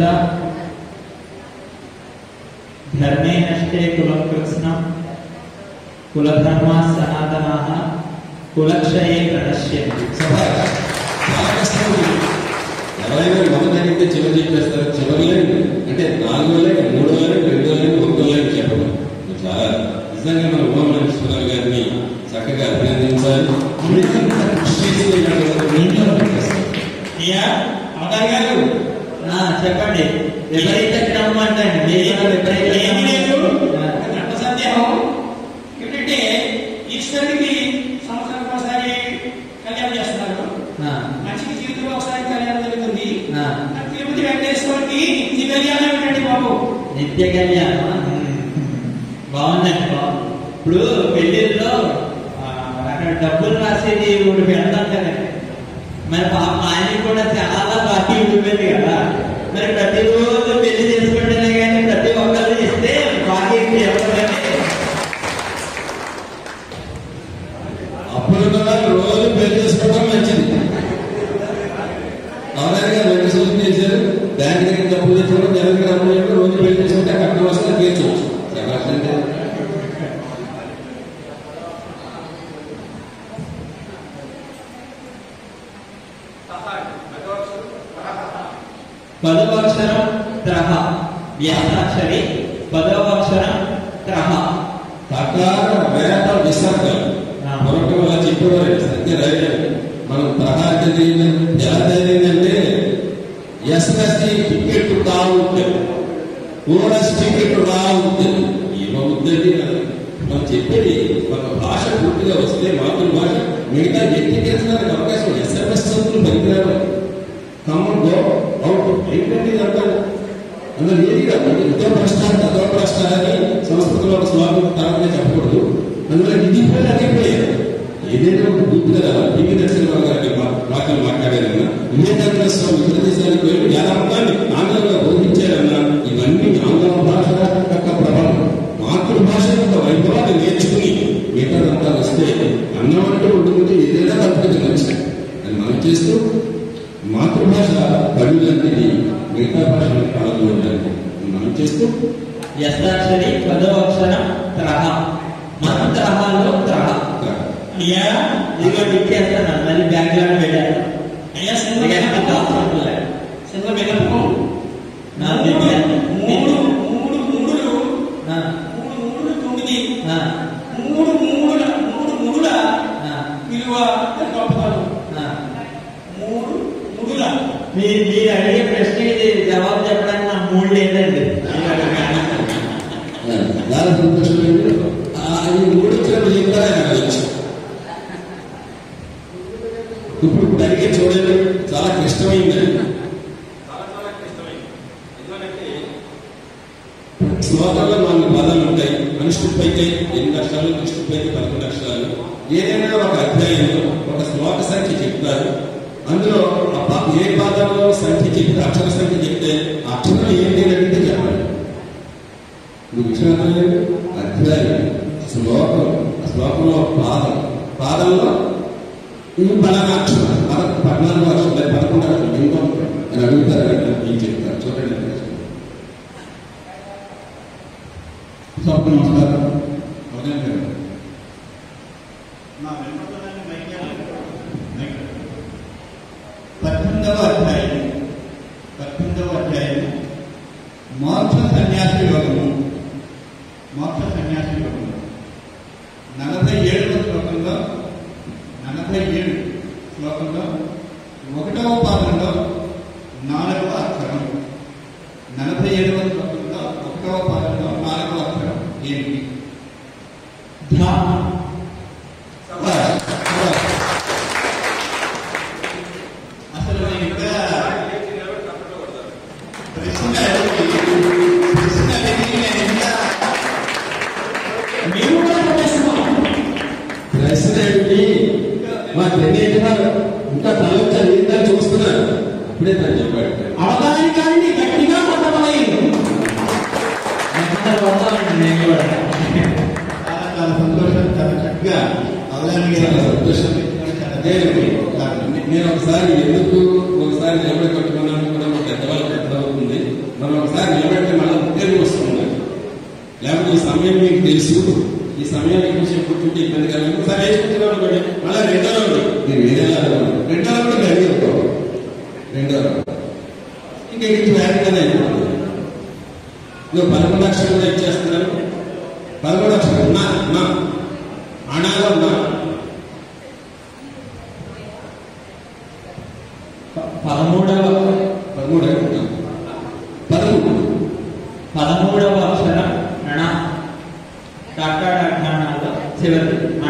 ధర్మే నష్టే కులం కృత్స్నం కులధర్మా సనాతనా కులక్షయే ప్రదర్శయంతి సభాష్. చాలా కష్టం ఉంది. ఎవరైనా మొదట అడిగితే చివరి చెప్పేస్తారు చివరి లైన్ అంటే నాలుగో లైన్ మూడో లైన్ రెండో లైన్ ఒకటో లైన్ చెప్పడం ఇది చాలా నిజంగా మన ఉమామహేశ్వరరావు గారిని చక్కగా అభినందించాలి ఇంత కృషి చేసి ఇలాంటి ఇంట్లో పనిచేస్తారు. అయ్యా అవతారి గారు ఆ, చెప్పండి విపరీత క్రమం అంటే విపరీత ఏమి లేదు క్రమం. ఒక గంట సందేహం ఏంటంటే ఈశ్వరుడికి సంవత్సరానికి ఒకసారి కళ్యాణం చేస్తున్నారు ఆ, మనిషికి జీవితంలో ఒకసారి కళ్యాణం జరుగుతుంది ఆ. ఆ తిరుపతి వెంకటేశ్వరుడికి నిత్య కళ్యాణం ఏంటండి బాబు నిత్య కళ్యాణం బాగుందండి బాగుంది ఇప్పుడు పెళ్లిళ్ళలో ఆ, అక్కడ డబ్బులు రాసేది ఒకటి పెడతాం కదండి మరి పాప ఆయనకి కూడా చాలా బాకీ ఉండిపోయింది కదా మరి ప్రతిరోజు పెళ్లి చేసుకుంటేనే కానీ ప్రతి ఒక్కరు ఇస్తే బాకీ చెప్పదండి అప్పుడు కూడా రోజు పెళ్లి చేసుకోవడం మంచిది అవగారిగా రెండు సూచన చేశారు బ్యాంక్ దగ్గర డబ్బులు తెచ్చుకోవడం జనం దగ్గర డబ్బులు తెచ్చుకోవడం రోజు పెళ్లి చేసుకుంటే కట్నం వస్తే తీర్చవచ్చు శభాష్ అంటే పదవ అక్షరం త్రహ వ్యాసాక్షరి పదవ అక్షరం త్రహ తకార వేట విసర్గం ఆ. మరొక వల్ల చెప్పేవారు సత్య రాయలేదు మనం ప్రహారం ఎలా జరిగిందంటే ఎస్ఎస్సి టికెట్ కావుద్ది ఓఎస్ టికెట్ రావుద్ది ఏమవుద్దండి మనం చెప్పేది ఒక భాష పూర్తిగా వస్తే మాతృభాష మిగతా వ్యక్తీకరించడానికి అవకాశం ఎస్ఎంఎస్ చదువులు పనికిరావు కమ్మన్ గో అవుట్ ఏంటంటే ఇదంతా అందులో ఏది కాదు ఉద్యోగ ప్రశ్న తత్వ ప్రశ్న అని సంస్కృతంలో ఒక శ్లోకం తర్వాత చెప్పకూడదు అందులో ఇది పోయి అదే పోయారు ఏదైనా ఒక పూర్తిగా టీవీ నరసింహరావు గారి మా- వాక్యం మాట్లాడారన్నా వివేకానంద స్వామి ఇతర దేశాలకు వెళ్ళి వేదాంతాన్ని ఆంగ్లంలో బోధించారన్నా ఇవన్నీ ఆంగ్ల భాష యొక్క ప్రభావం మాతృభాష యొక్క వైభవాన్ని నేర్చుకుని మిగతాదంతా వస్తే అన్నం అంటూ ఉంటుంటే ఏదైనా కలుపుతుంది మంచి అని మనం చేస్తూ మాతృభాష కళ్ళు లాంటిది మిగతా భాషల కాలంలో ఉండాలి మనం చేస్తూ యస్తాక్షరి పదవ అక్షరం త్రహ మంత్రహాలో త్రహ అయ్యా ఇదిగో ఇచ్చేస్తాను మళ్ళీ బ్యాగ్ లో పెట్టాను అయ్యా ఇక ఎంత అవసరం లేదు. సింగ మిగలపు నా మూడు దివ్య- మూడు మూడు మూడులు ఆ, మూడు మూడులు తొమ్మిది ఆ, మూడు మూడుల మూడు మూడుల ఆ, విలువ గొప్పతనం ఆ. మూడు మూడుల మీ- మీరు అడిగే ప్రశ్న ఇది జవాబు చెప్పడానికి నా మూడు లేదండి మీరు అడగండి. చాలా సంతోషమైంది ఆ, ఈ మూడు చెట్లు చెప్తారా అనవచ్చు ఇప్పుడు ఇప్పుడు అడిగే చూడండి చాలా క్లిష్టమైంది శ్లోకంలో నాలుగు పదాలు ఉంటాయి అనుష్ఠుప్ అయితే ఎనిమిది అక్షరాలు నిష్ఠుప్ అయితే పదకొండు అక్షరాలు ఏదైనా ఒక అధ్యాయంలో ఒక శ్లోక సంఖ్య చెప్తారు అందులో ఆ పా- ఏ పాదంలో సంఖ్య చెప్తే అక్షర సంఖ్య చెప్తే ఆ అక్షరం ఏంటి అని అడిగితే చెప్పాలి నువ్వు విషయం అర్థం లేదు అధ్యాయం శ్లోకం ఆ శ్లోకంలో పాదం పాదంలో ఈ పలానా అక్షరం పద పద్నాలుగు అక్షరం లేదా పదకొండు అక్షరం ఇంకో అని అడుగుతారు ఏం చెప్తారు చూడండి సభకు నమస్కారం అవునండి గారు. నా వెనుకబడిన మైక్యం మైక్. పద్దెనిమిదవ అధ్యాయం పద్దెనిమిదవ అధ్యాయం మోక్ష సన్యాస యోగము మోక్ష సన్యాస యోగము నలభై ఏడవ శ్లోకంలో నలభై ఏడు శ్లోకంలో ఒకటవ పాదంలో నాలుగవ అక్షరం నలభై ఏడవ శ్లోకంలో ఒకటవ పాదంలో నాలుగవ అక్షరం ఏమిటి ధ. అసలు నేను ఇంకా ప్రశ్న అడిగి ప్రశ్న అడిగి నేను ఇంకా మేము కూడా కొట్టేస్తున్నాం ప్రశ్న ఏమిటి మా తెలియదు ఇంకా తల చదివిందా చూస్తున్నారు అప్పుడే తను చెప్పాడు అవతారికాన్ని గట్టిగా కొట్టమలేదు అందరూ వస్తామండి నేను కూడా చాలా చాలా సంతోషం చాలా చక్కగా అవగాహన చాలా సంతోషం అదే నేను ఒకసారి ఎందుకు ఒకసారి నిలబడి కట్టుకున్నాను కూడా మా పెద్దవాళ్ళకి అర్థమవుతుంది మనం ఒకసారి నిలబడితే మళ్ళీ ఉద్యోగం వస్తుంది లేకపోతే ఈ సమయం మీకు తెలుసు ఈ సమయానికి విషయం కూర్చుంటే ఇబ్బంది కాదు ఇంకోసారి వేసుకుంటున్నాం అనుకోండి మళ్ళీ రెండో రౌండ్ మీరు వేరేలా అనుకోండి. రెండో రౌండ్ గడి అనుకోండి రెండో రౌండ్ ఇంకా ఇది వేరేగానే అయిపోతుంది నువ్వు పదకొండు అక్షరం కూడా ఇచ్చేస్తున్నాను పదకొండు అక్షరం ఉన్నా ఉన్నా అనాలో ఉన్నా పదమూడవ పదమూడు అనుకుంటా పదమూడు పదమూడవ అక్షరం అణ డాక్టర్ అజ్ఞానాల్లో చివరి అణ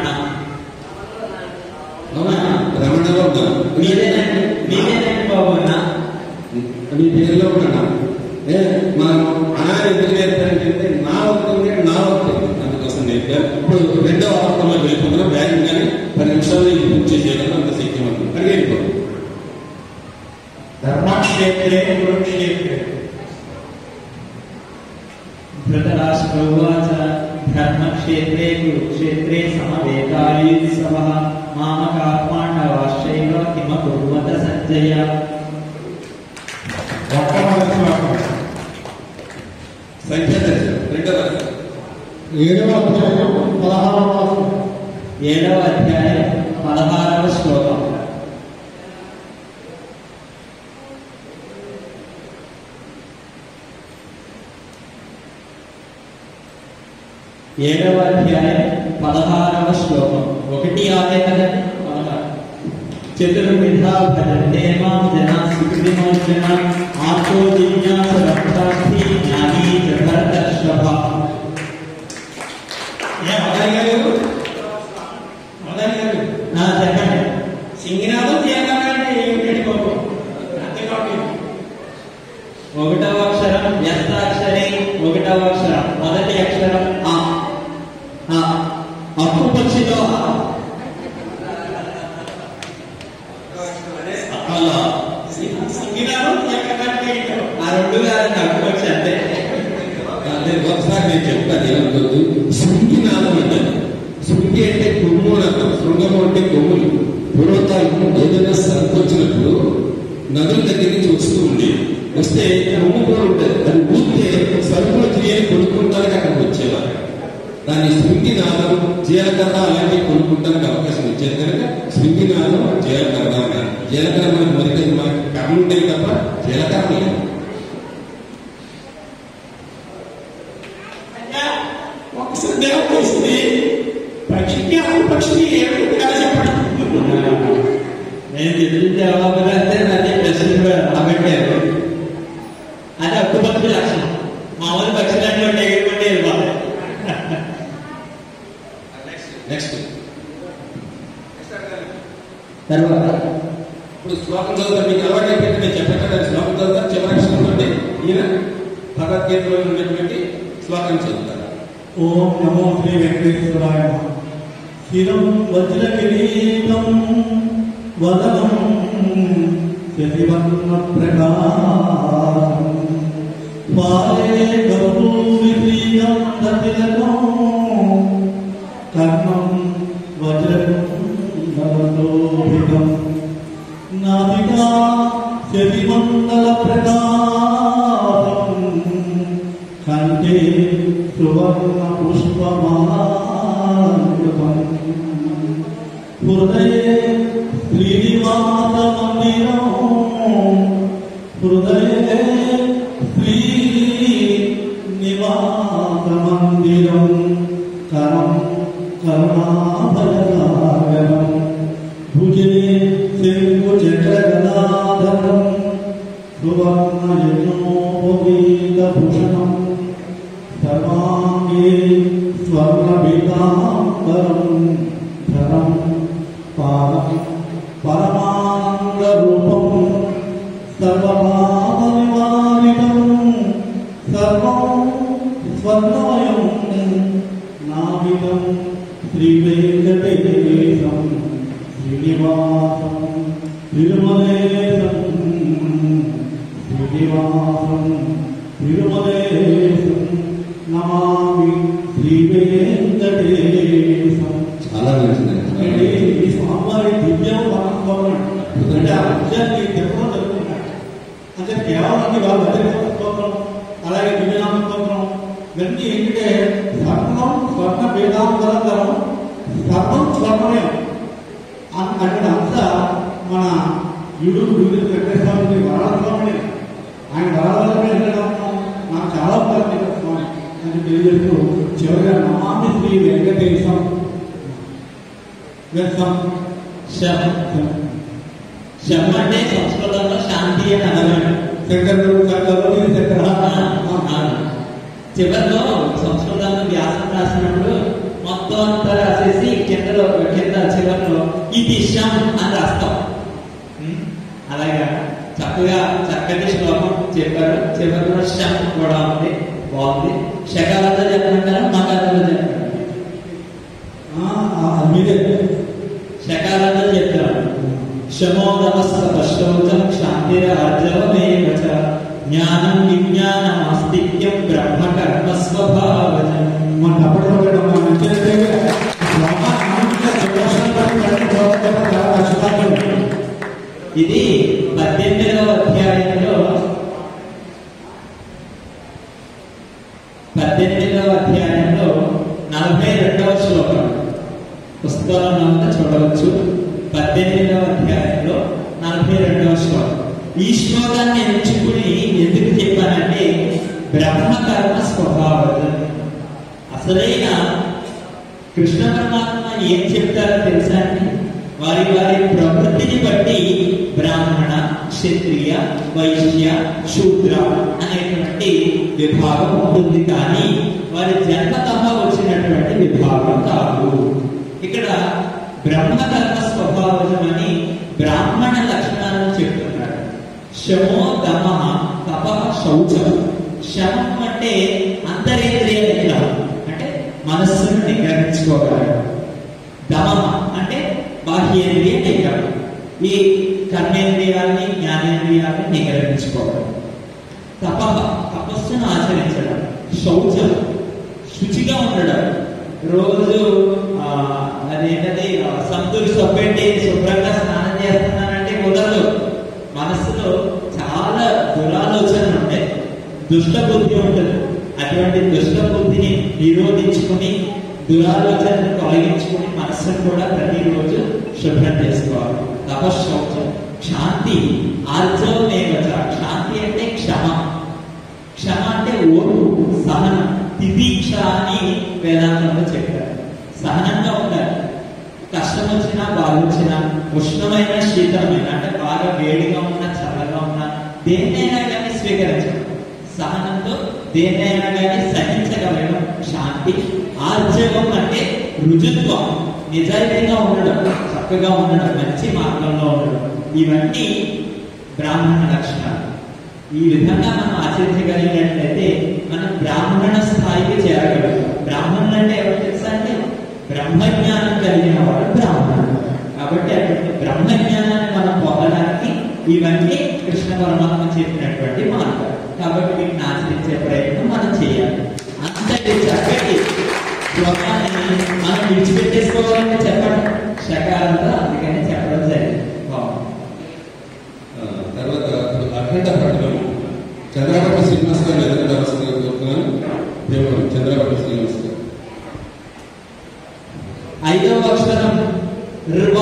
అవునా రమణలో ఉన్నా మీదేనండి మీదేనండి బాబు అన్న మీ పేరులో కూడా ఏ మనం అనాలి ఎందుకు నేర్పారంటే నా అవుతుంది నా అవుతుంది అందుకోసం నేర్పారు ఇప్పుడు రెండవ ఆవర్తంలో వెళ్ళిపోతున్నాం బ్యాంక్ కానీ పది నిమిషాల్లో ఇది పూర్తి చేయగలం అంత శక్తివంతం అని వెళ్ళిపో ధర్మక్షేత్రే కురుక్షేత్రే ధృతరాష్ట్రోవాచ ధర్మక్షేత్రే కురుక్షేత్రే సమవేతాయుధి సభ మామకాత్మాండవాశ్చైవ కిమ కుర్వత సంజయ మొట్టమొదటి శ్లోకం సంఖ్య తెలుసు. రెండవ ఏడవ అధ్యాయం పదహారవ వాక్యం. ఏడవ అధ్యాయం పదహారవ శ్లోకం ఏడవ అధ్యాయం పదహారవ శ్లోకం ఒకటి ఆడే కదండి పదహారు చతుర్విధ భజంతే మాం జనా సుకృతిమోర్జన ఆర్తో జిజ్ఞాస రక్తార్థి జ్ఞానీ చ భరతర్షభ ఏ మదన్ గారు మదన్ గారు నా చెప్పండి సింగినాథం తీయగానే ఏమిటి బాబు అంతే కాదు ఒకటవ అక్షరం వ్యస్తాక్షరి ఒకటవ అక్షరం మొదటి అక్షరం ఆ ఆ అప్పు పక్షితో ఆ. అలా సింగినాథం తీయగానే ఆ రెండు కాదండి అప్పు పక్షి అంతే అదే ఒకసారి నేను చెప్తాను ఏమనుకోవద్దు శృంగి నాదం అంటే శృంగి అంటే కొమ్ము అని అర్థం శృంగము అంటే కొమ్ములు పూర్వకాలం ఏదైనా సరుకు వచ్చినప్పుడు నదుల దగ్గర నుంచి వస్తూ ఉంది వస్తే కొమ్ము కూడా ఉంటుంది అది ఊస్తే సరుకులు వచ్చినాయని కొనుక్కుంటానికి అక్కడికి వచ్చేవారు దాన్ని శృంగి నాదం జీలకర్ర అలాంటివి కొనుక్కుంటానికి అవకాశం ఇచ్చేది కనుక శృంగి నాదం జీలకర్ర అన్నారు జీలకర్ర మనకి మొదటి మనకి కర్మ ఉంటాయి తప్ప జీలకర్ర లేదు అయ్యా ఒక సందేహం వస్తుంది పక్షికి అప్పు పక్షికి ఏమిటి తేడా చెప్పండి నేను తెలిసిన జవాబు అంటే అదే ప్రశ్న రాబట్టారు అది అప్పు పక్షి లక్షణం మామూలు పక్షులన్నీ ఉంటే ఎగురుకుంటే వెళ్ళిపోతాయి నెక్స్ట్ తర్వాత ఇప్పుడు శ్లోకం చదువుతా మీకు అలవాటు అయిపోయింది నేను చెప్పాను శ్లోకం చదువుతా చివరి అక్షరం నుండి ఈయన భగవద్గీతలో ఉన్నటువంటి శ్లోకం చదువుతారు ఓం నమో శ్రీ వెంకటేశ్వరాయ నమః. శిరం వజ్ర కిరీటం వదనం శశివర్ణ ప్రకాశం పాలే గౌరీ తిలకం కర్ణం వజ్రకుండలశోభితం నాభికా శశిమండల ప్రకాశం కంఠే సువర్ణ పుష్పమాలంకృతం హృదయే శ్రీనివాస మందిరం హృదయే శ్రీ నివాస మందిరం కరం కరుణాభయసాగరం భుజే శంకు చక్రగదాధరం సువర్ణయజ్ఞోపవీతభూషణం సర్వాంగే స్వర్ణబీతాంబరం ధరం పాదం పరమానందరూపం సర్వపాపనివారితం సర్వం స్వర్ణమయం నామితం శ్రీవేంకటేశం శ్రీనివాసం తిరుమలేశం శ్రీనివాసం తిరుమలేశం నమామి శ్రీవేంకటేశం చాలా మంచిదండి అంటే ఈ స్వామివారి దివ్యం మనస్తోత్రం అంటే ఆ విషయాన్ని తిరుమల జరుగుతున్నాడు అంటే కేవలం ఈ వాళ్ళ భద్రత స్తోత్రం అలాగే దివ్యనామ స్తోత్రం ఇవన్నీ ఏంటంటే స్వర్ణం స్వర్ణ వేదాంతరం స్వర్ణం స్వర్ణమే అన్- అక్కడ అంతా మన యుడు గుడి వెంకటేశ్వర వరాలస్వామి ఆయన వరాలస్వామి వెళ్ళడం నాకు చాలా ఉపయోగం స్వామి అని తెలియజేస్తూ చివరిగా నమామి శ్రీ వెంకటేశం వెళ్తాం శం శం అంటే సంస్కృతంలో శాంతి అని అర్థం సెంటర్ సెంటర్ సెంటర్ చివరిలో సంస్కృతంలో వ్యాసం రాసినప్పుడు మొత్తం అంతా రాసేసి కిందలో కింద చివరిలో ఇది శం అని రాస్తాం ఉం? అలాగా చక్కగా చక్కటి శ్లోకం చెప్పారు చివరిలో శం కూడా ఉంది బాగుంది శకాలతో చెప్పమంటారా మకాలతో చెప్పండి మీరే శకాలతో చెప్తారు శమో నమస్త పశౌచం క్షాంతిరార్జవమేవ చ జ్ఞానం విజ్ఞానం ఆస్తిక్యం బ్రహ్మ కర్మ స్వభావజం మన అప్పట్లో కూడా మన మంచిదంటే శ్లోకాన్ని చెప్పాల్సిన చాలా కష్టపడ్డాడు ఇది పద్దెనిమిదవ అధ్యాయంలో పద్దెనిమిదవ అధ్యాయంలో నలభై రెండవ శ్లోకం పుస్తకంలో ఉంటే చూడవచ్చు పద్దెనిమిదవ అధ్యాయంలో నలభై రెండవ శ్లోకం ఈ శ్లోకాన్ని ఎంచుకుని ఎందుకు చెప్పానంటే బ్రహ్మకర్మ స్వభావం అసలైన కృష్ణ పరమాత్మ ఏం చెప్తారో తెలుసా అండి వారి వారి ప్రవృత్తిని బట్టి బ్రాహ్మణ క్షత్రియ వైశ్య శూద్ర అనేటువంటి విభాగం ఉంటుంది కానీ వారి జన్మతః వచ్చినటువంటి విభాగం కాదు ఇక్కడ బ్రహ్మకర్మ స్వభావం అని బ్రాహ్మణ లక్షణాలను చెప్తున్నాడు శమో దమ తప శౌచం శమం అంటే అంతరేంద్రియ నిగ్రహం అంటే మనస్సును నిగ్రహించుకోగలడు దమమ అంటే బాహ్యేంద్రియ నిగ్రహం ఈ కర్మేంద్రియాన్ని జ్ఞానేంద్రియాన్ని నిగ్రహించుకోవడం తప తపస్సును ఆచరించడం శౌచం శుచిగా ఉండడం రోజు ఆ, అదేంటది ఆ, సంతులు సొప్పెట్టి శుభ్రంగా స్నానం చేస్తున్నానంటే కుదరదు మనస్సులో చాలా దురాలోచనలు ఉంటాయి దుష్ట బుద్ధి ఉంటుంది అటువంటి దుష్ట బుద్ధిని నిరోధించుకుని దురాలోచనను తొలగించుకుని మనస్సును కూడా ప్రతిరోజు శుభ్రం చేసుకోవాలి తపశౌచం శాంతి ఆర్జవమేవచ శాంతి అంటే క్షమ క్షమ అంటే ఓర్పు సహనం తిదీక్ష అని వేదాంతంలో చెప్పారు సహనంగా ఉండాలి కష్టం వచ్చినా బాధ వచ్చినా ఉష్ణమైన శీతలమైన అంటే బాగా వేడిగా ఉన్నా చల్లగా ఉన్నా దేన్నైనా కానీ స్వీకరించడం సహనంతో దేన్నైనా కానీ సహించగలగడం శాంతి ఆర్జవం అంటే రుజుత్వం నిజాయితీగా ఉండడం చక్కగా ఉండడం మంచి మార్గంలో ఉండడం ఇవన్నీ బ్రాహ్మణ లక్షణాలు ఈ విధంగా మనం ఆచరించగలిగినట్లయితే మనం బ్రాహ్మణ స్థాయికి చేరగలుగుతాం బ్రాహ్మణులు అంటే ఎవరు తెలుసా అంటే బ్రహ్మజ్ఞానం కలిగిన వాడు బ్రాహ్మణుడు కాబట్టి అటువంటి బ్రహ్మజ్ఞానాన్ని మనం పొందడానికి ఇవన్నీ కృష్ణ పరమాత్మ చెప్పినటువంటి మార్గాలు కాబట్టి వీటిని ఆచరించే ప్రయత్నం మనం చేయాలి అంతటి చక్కటి శ్లోకాన్ని మనం విడిచిపెట్టేసుకోవాలని చెప్పండి శకాలంతో అందుకని చెప్పడం జరిగింది బాగుంది ఆ, తర్వాత అఖండ పట్టణం చంద్రబాబు శ్రీనివాస్ గారు ఎదురు అవసరంగా కోరుతున్నాను దేవుడు చంద్రబాబు శ్రీనివాస్ గారు ఐదవ అక్షరం రువ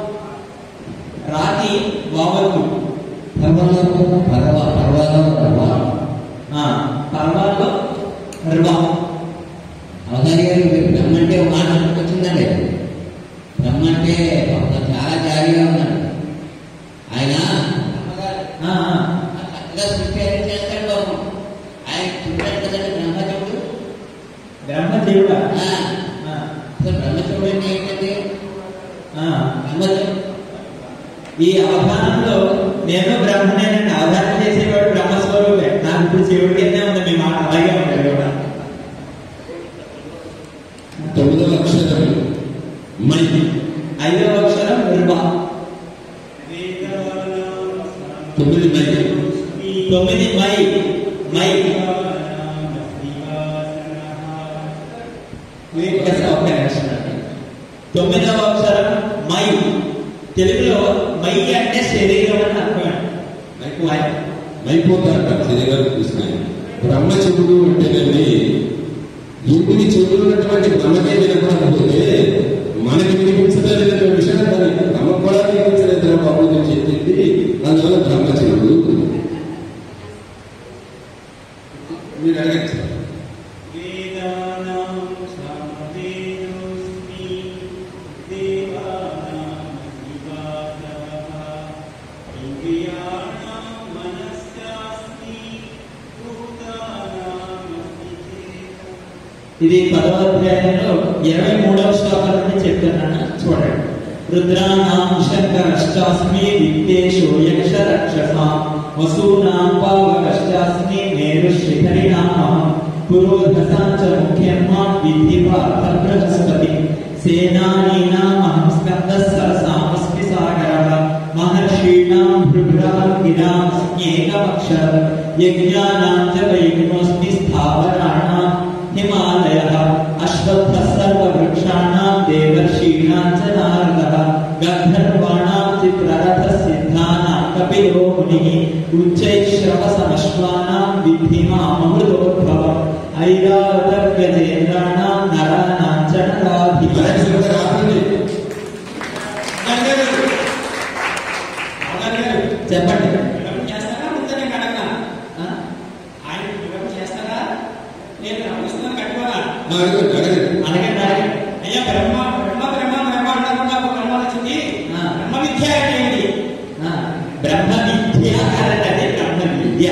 రాతి వావత్తు పర్వాలకు పర్వ పర్వాలో పర్వ ఆ, పర్వాల్లో రువ అవధాని గారు మీరు బ్రహ్మ అంటే ఒక మాట వచ్చిందండి బ్రహ్మ అంటే పాపం చాలా జాలీగా ఉన్నాడు ఆయన బ్రహ్మగారు ఆ, ఆ, ఆ చక్కగా సృష్టి అనేది చేస్తాడు బాబు ఆయన చూడాలి కదండి బ్రహ్మదేవుడు బ్రహ్మదేవుడా ఆ, ఆ, అసలు బ్రహ్మదేవుడు అంటే ఏంటంటే ఆ. బ్రహ్మదేవుడు ఈ అవధానంలో నేను బ్రహ్మనేనండి అవధానం చేసేవాడు బ్రహ్మస్వరూపే నాకు ఇప్పుడు చెవుడి కిందే ఉంది మీ మాట అలాగే ఉంటుంది కూడా తొమ్మిదవ అక్షరం మై ఐదవ అక్షరం రువ తొమ్మిది మై తొమ్మిది మై మై ఒక్క ఒక్క నిమిషం అండి. తొమ్మిదవ అక్షరం మై తెలుగులో మై అంటే శరీరం అని అర్థం అండి. మైపోతారట శరీరాన్ని చూసిన బ్రహ్మచరుడు అంటేనండి ఇంటికి చెవులున్నటువంటి బ్రహ్మకే వినపడకపోతే మనకి వినిపించలేదనే విషయం దాని బ్రహ్మ కూడా వినిపించలేదు బాబు నేను చెప్పింది అందువల్ల బ్రహ్మ చెవుడు మీరు అడగచ్చు వేదానాం సామవేదోస్మి దేవానాం నివాసః ఇంద్రియాణాం మనస్సాస్మి భూతానామస్మి చేతః ఇది పదవ అధ్యాయంలో ఇరవై మూడవ శ్లోకం నుండి చెప్తున్నాను చూడండి రుద్రాణాం శంకరశ్చాస్మి విత్తేషు యక్ష రక్షసాం వసూనాం పావకశ్చాస్మి మేరు శ్రీహరినామహం పురోధసాం చ ముఖ్యం మాం విద్ధి పార్థ బృహస్పతి సేనానీనామహం స్కందः సరసామస్మి సాగరः మహర్షీణాం భృభృరాం గిరాం స్యేకమక్షరం యజ్ఞానాం చ వైష్ణోస్మి స్థావరాణాం హిమాలయः అశ్వత్థः సర్వవృక్షాణాం దేవర్షీణాం చ నారదः గంధర్వాణాం చిత్రరథः సిద్ధానాం కపిలో మునిः ఉచ్చైశ్రవసమశ్వానాం విద్ధి మామృతోద్భవం ఐరావతవ్యజేంద్రాణాం నరాణాం చ నరాధిపः అడగచ్చు ఆపండి చెప్పండి వివరణ చేస్తారా ముందనే కడగనా ఆ? ఆయన వివరణ చేస్తారా నేను ప్రవహిస్తున్నాను కట్టుకోరా ఆ, అడగండి అడగండి అడగండి అడగండి అయ్యా బ్రహ్మ బ్రహ్మ బ్రహ్మ బ్రహ్మ అంటాకుండా ఒక బ్రహ్మ వచ్చింది ఆ. బ్రహ్మ విద్య అంటే ఏంటి ఆ, బ్రహ్మ విద్య అంటే అదే బ్రహ్మ విద్య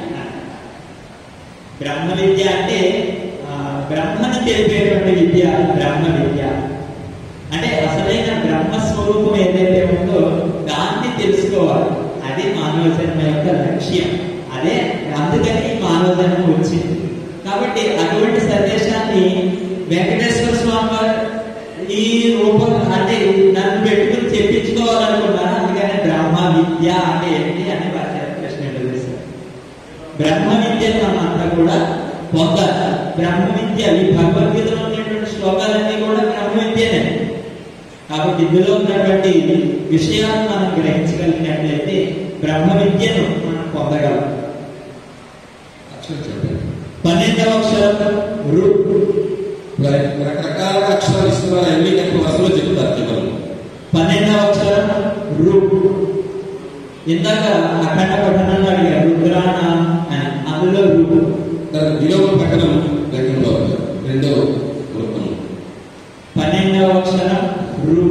బ్రహ్మ విద్య అంటే ఆ, బ్రహ్మని తెలిపేటువంటి విద్య బ్రహ్మ విద్య అంటే అసలైన బ్రహ్మ స్వరూపం ఏదైతే ఉందో దాన్ని తెలుసుకోవాలి అది మానవ జన్మ యొక్క లక్ష్యం అదే అందుకని ఈ మానవ జన్మ వచ్చింది కాబట్టి అటువంటి సందేశాన్ని వెంకటేశ్వర స్వామి వారు ఈ రూపం అంటే నన్ను పెట్టుకుని చెప్పించుకోవాలనుకున్నాను అందుకని బ్రహ్మ విద్య అంటే ఏంటి అని వారి ప్రశ్న వేశారు బ్రహ్మ విద్య అంతా కూడా పొందాలి బ్రహ్మ విద్య ఈ భగవద్గీతలో ఉన్నటువంటి శ్లోకాలన్నీ కూడా బ్రహ్మ విద్యనే కాబట్టి ఇందులో ఉన్నటువంటి విషయాలను మనం గ్రహించగలిగినట్లయితే బ్రహ్మ విద్యను మనం పొందగలం అక్షరం చెప్పండి పన్నెండవ అక్షరం రు రక- రకరకాల అక్షరాలు ఇస్తున్నారు అన్ని కలిపి వరుసలో చెప్తారు కేవలం పన్నెండవ అక్షరం రు ఇందాక అఖండ పఠనంలో అడిగారు రుద్రాణ అని అందులో రు దాని విలోమ పట్టణం లెక్కలో రెండో వృత్తం పన్నెండవ అక్షరం రు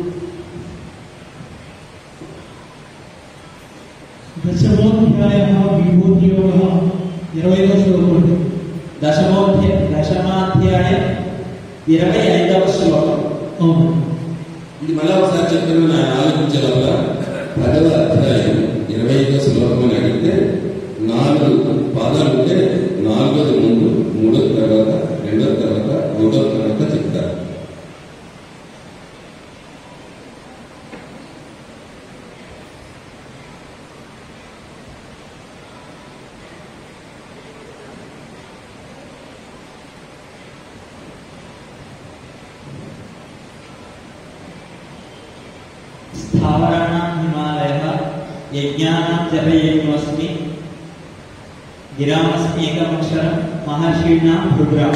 దశమోధ్యాయ విభూతియోగ ఇరవై ఐదో శ్లోకం దశమోధ్య దశమాధ్యాయం ఇరవై ఐదవ శ్లోకం అవును ఇది మళ్ళా ఒకసారి చెప్పిన నా ఆలోచించే లోపల పదవ అధ్యాయం ఇరవై ఐదో శ్లోకం అని అడిగితే నాలుగు పాదాలు ఉంటే నాలుగోది ముందు మూడో తర్వాత రెండో తర్వాత మూడో తర్వాత చెప్తారు స్థావరాణాం హిమాలయ యజ్ఞానాం జపయజ్ఞోస్మి గిరామస్మి ఏకమక్షరం మహర్షీణాం భృగ్రామ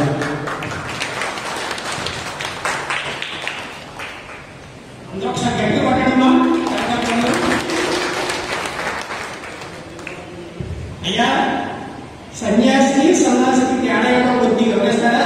అందరూ ఒకసారి గట్టిగా పట్టడమ్మా అయ్యా సన్యాసి సన్యాసికి తేడా ఏమో కొద్ది వివరిస్తారా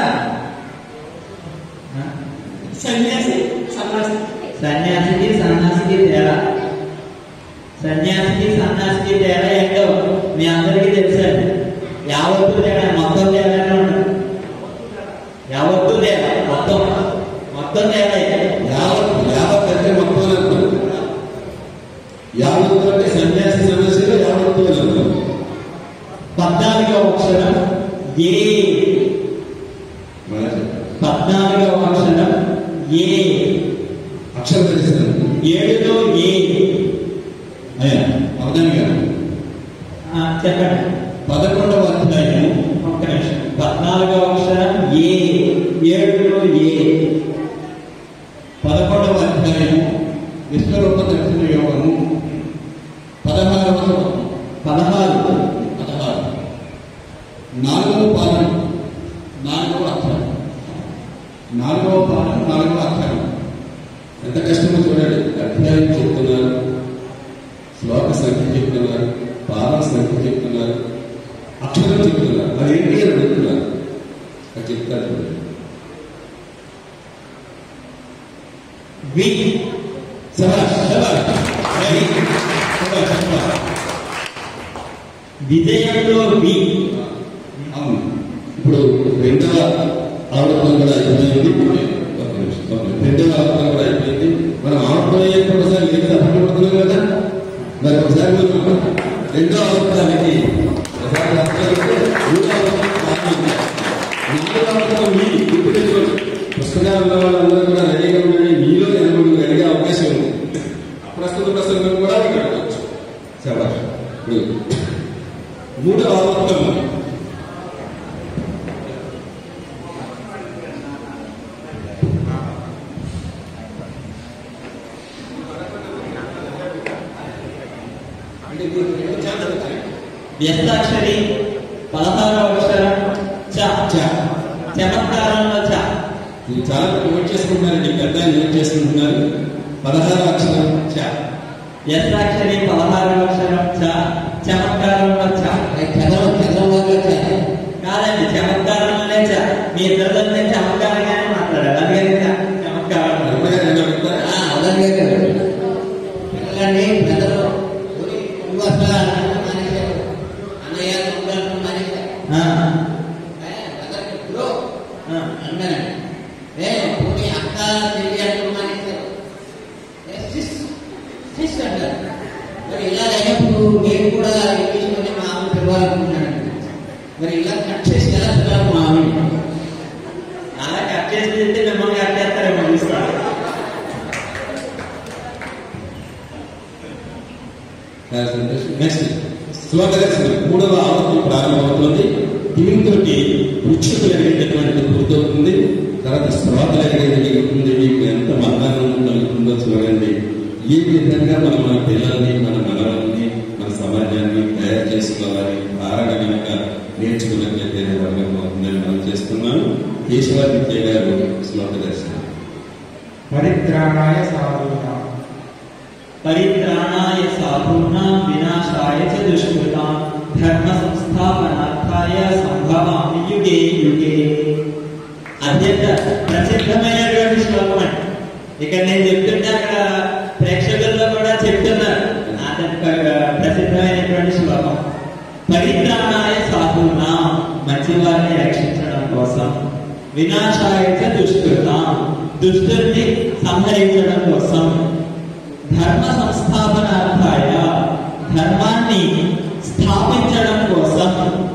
సన్యాసి సన్యాసి సన్యాసికి సన్యాసికి తేడా సన్యాసికి సన్యాసికి తేడా ఏంటో మీ అందరికీ తెలుసండి యావత్తు తేడా మొత్తం తేడానే ఉంటుంది యావత్తు తేడా మొత్తం మొత్తం తేడా యావత్ యావత్ అంటే మొత్తం అర్థం యావత్తు అంటే సన్యాసి సమస్యలో యావత్తు అని అర్థం పద్నాలుగవ అక్షరం ఏ మళ్ళా చెప్పండి. పద్నాలుగవ అక్షరం ఏ అక్షరం తెలుస్తుంది ఏడులో ఏ అయ్యా అవధాని గారు ఆ, చెప్పండి పదకొండవ అధ్యాయం ఒక్క నిమిషం పద్నాలుగవ అక్షరం ఏ ఏడులో ఏ పదకొండవ అధ్యాయం విశ్వరూప దర్శన యోగము పదహారవ శ్లోకం. పదహారు పదహారు నాలుగవ పాదం నాలుగవ అక్షరం ఎంత కష్టమో చూడండి అధ్యాయం చెప్తున్నారు శ్లోక సంఖ్య చెప్తున్నారు పాద సంఖ్య చెప్తున్నారు అక్షరం చెప్తున్నారు అది ఏంటి అని అడుగుతున్నారు అది చెప్తారు చూడండి. వి శభాష్, శభాష్. Very good. శభాష్, శభాష్. విజయంలో వి అవును. ఇప్పుడు రెండవ ఆవృతం కూడా అయిపోయింది ఒక నిమిషం, ఒక నిమిషం. రెండవ ఆవృతం కూడా అయిపోయింది మనం ఆవృతం అయ్యేప్పుడు ఒకసారి లేదా పట్టుకుంటున్నాం కదా మరి ఒకసారి మనం రెండో ఆవృతానికి ఒకసారి అర్థమైతే మూడో ఆవృతం ఆగింది. నాలుగో ఆవృతం మీ గుర్తు తెచ్చుకోండి పుస్తకాలు ఉన్న వాళ్ళందరూ కూడా రెడీగా ఉండండి మీలో ఎనభై అడిగే అవకాశం ఉంది ప్రస్తుత ప్రసంగం కూడా ఇక్కడ అడగచ్చు శభాష్. ఇప్పుడు మూడవ ఆవృతం అంటే మీరు రెండు ఛాన్స్ వచ్చాయి వ్యస్తాక్షరి పదహారవ అక్షరం చ చ. చమత్కారంలో చ మీరు చాలా నోట్ చేసుకుంటున్నారండి పెద్ద నోట్ చేసుకుంటున్నారు పదహారు అక్షరం చ వ్యస్తాక్షరి పదహారవ అక్షరం చ చమత్కారంలో చ చదవం చదవంగా కాదండి చమత్కారంలోనే చ మీ ఇద్దరిలోనే చమత్కారంగానే మాట్లాడాలి అందుకని చ చమత్కారం ఎప్పుడైనా రెండు అడుగుతారా? అలాగే పిల్లలండి పెద్దలు ఊరి నువ్వు అసలు అనడం మానేశారు అన్నయ్య తమ్ముడు అనడం మానేశారు ఆ, ఏ, పెద్దలకి బ్రో ఆ. అన్నారండి ఏ పోనీ అక్క చెల్లి అనడం మానేశారు ఏ, సిస్ సిస్ అంటారు మరి ఇలా అయినప్పుడు నేను కూడా ఇంగ్లీష్లోనే మా ఆమె పిలవాలనుకున్నానండి మరి ఇలా కట్ చేసి ఎలా పిలవాలి మా ఆమె అలా కట్ చేసి తింటే మిమ్మల్ని కట్ చేస్తారేమో చూస్తాను నెక్స్ట్ శ్లోకదర్శనం మూడవ ఆవృత్తి ప్రారంభమవుతుంది దీంతో వృక్షకులు అడిగేటటువంటి పూర్తవుతుంది తర్వాత శ్రోతలు అడిగేది ఉంటుంది మీకు ఎంత మహానందం కలుగుతుందో చూడండి ఈ విధంగా మనం మన పిల్లల్ని మన మనవల్ని మన సమాజాన్ని తయారు చేసుకోవాలి భారత కనుక నేర్చుకున్నట్లయితే వర్గమవుతుందని మనం చేస్తున్నాను కేశవాదిత్య గారు శ్లోక దర్శనం పరిత్రాణాయ సాధూనాం పరిత్రాణాయ సాధూనాం వినాశాయ చ దుష్కృతాం ధర్మ సంస్థాపనార్థాయ సంభవామి యుగే యుగే అత్యంత ప్రసిద్ధమైనటువంటి శ్లోకం అండి ఇక్కడ నేను చెప్తుంటే అక్కడ ప్రేక్షకుల్లో కూడా చెప్తున్నారు అతని ప్రసిద్ధమైనటువంటి శ్లోకం పరిత్రాణాయ సాధూనాం మంచి వారిని రక్షించడం కోసం వినాశాయ చ దుష్కృతాం దుష్టుల్ని సంహరించడం కోసం ధర్మ సంస్థాపనార్థాయ ధర్మాన్ని స్థాపించడం కోసం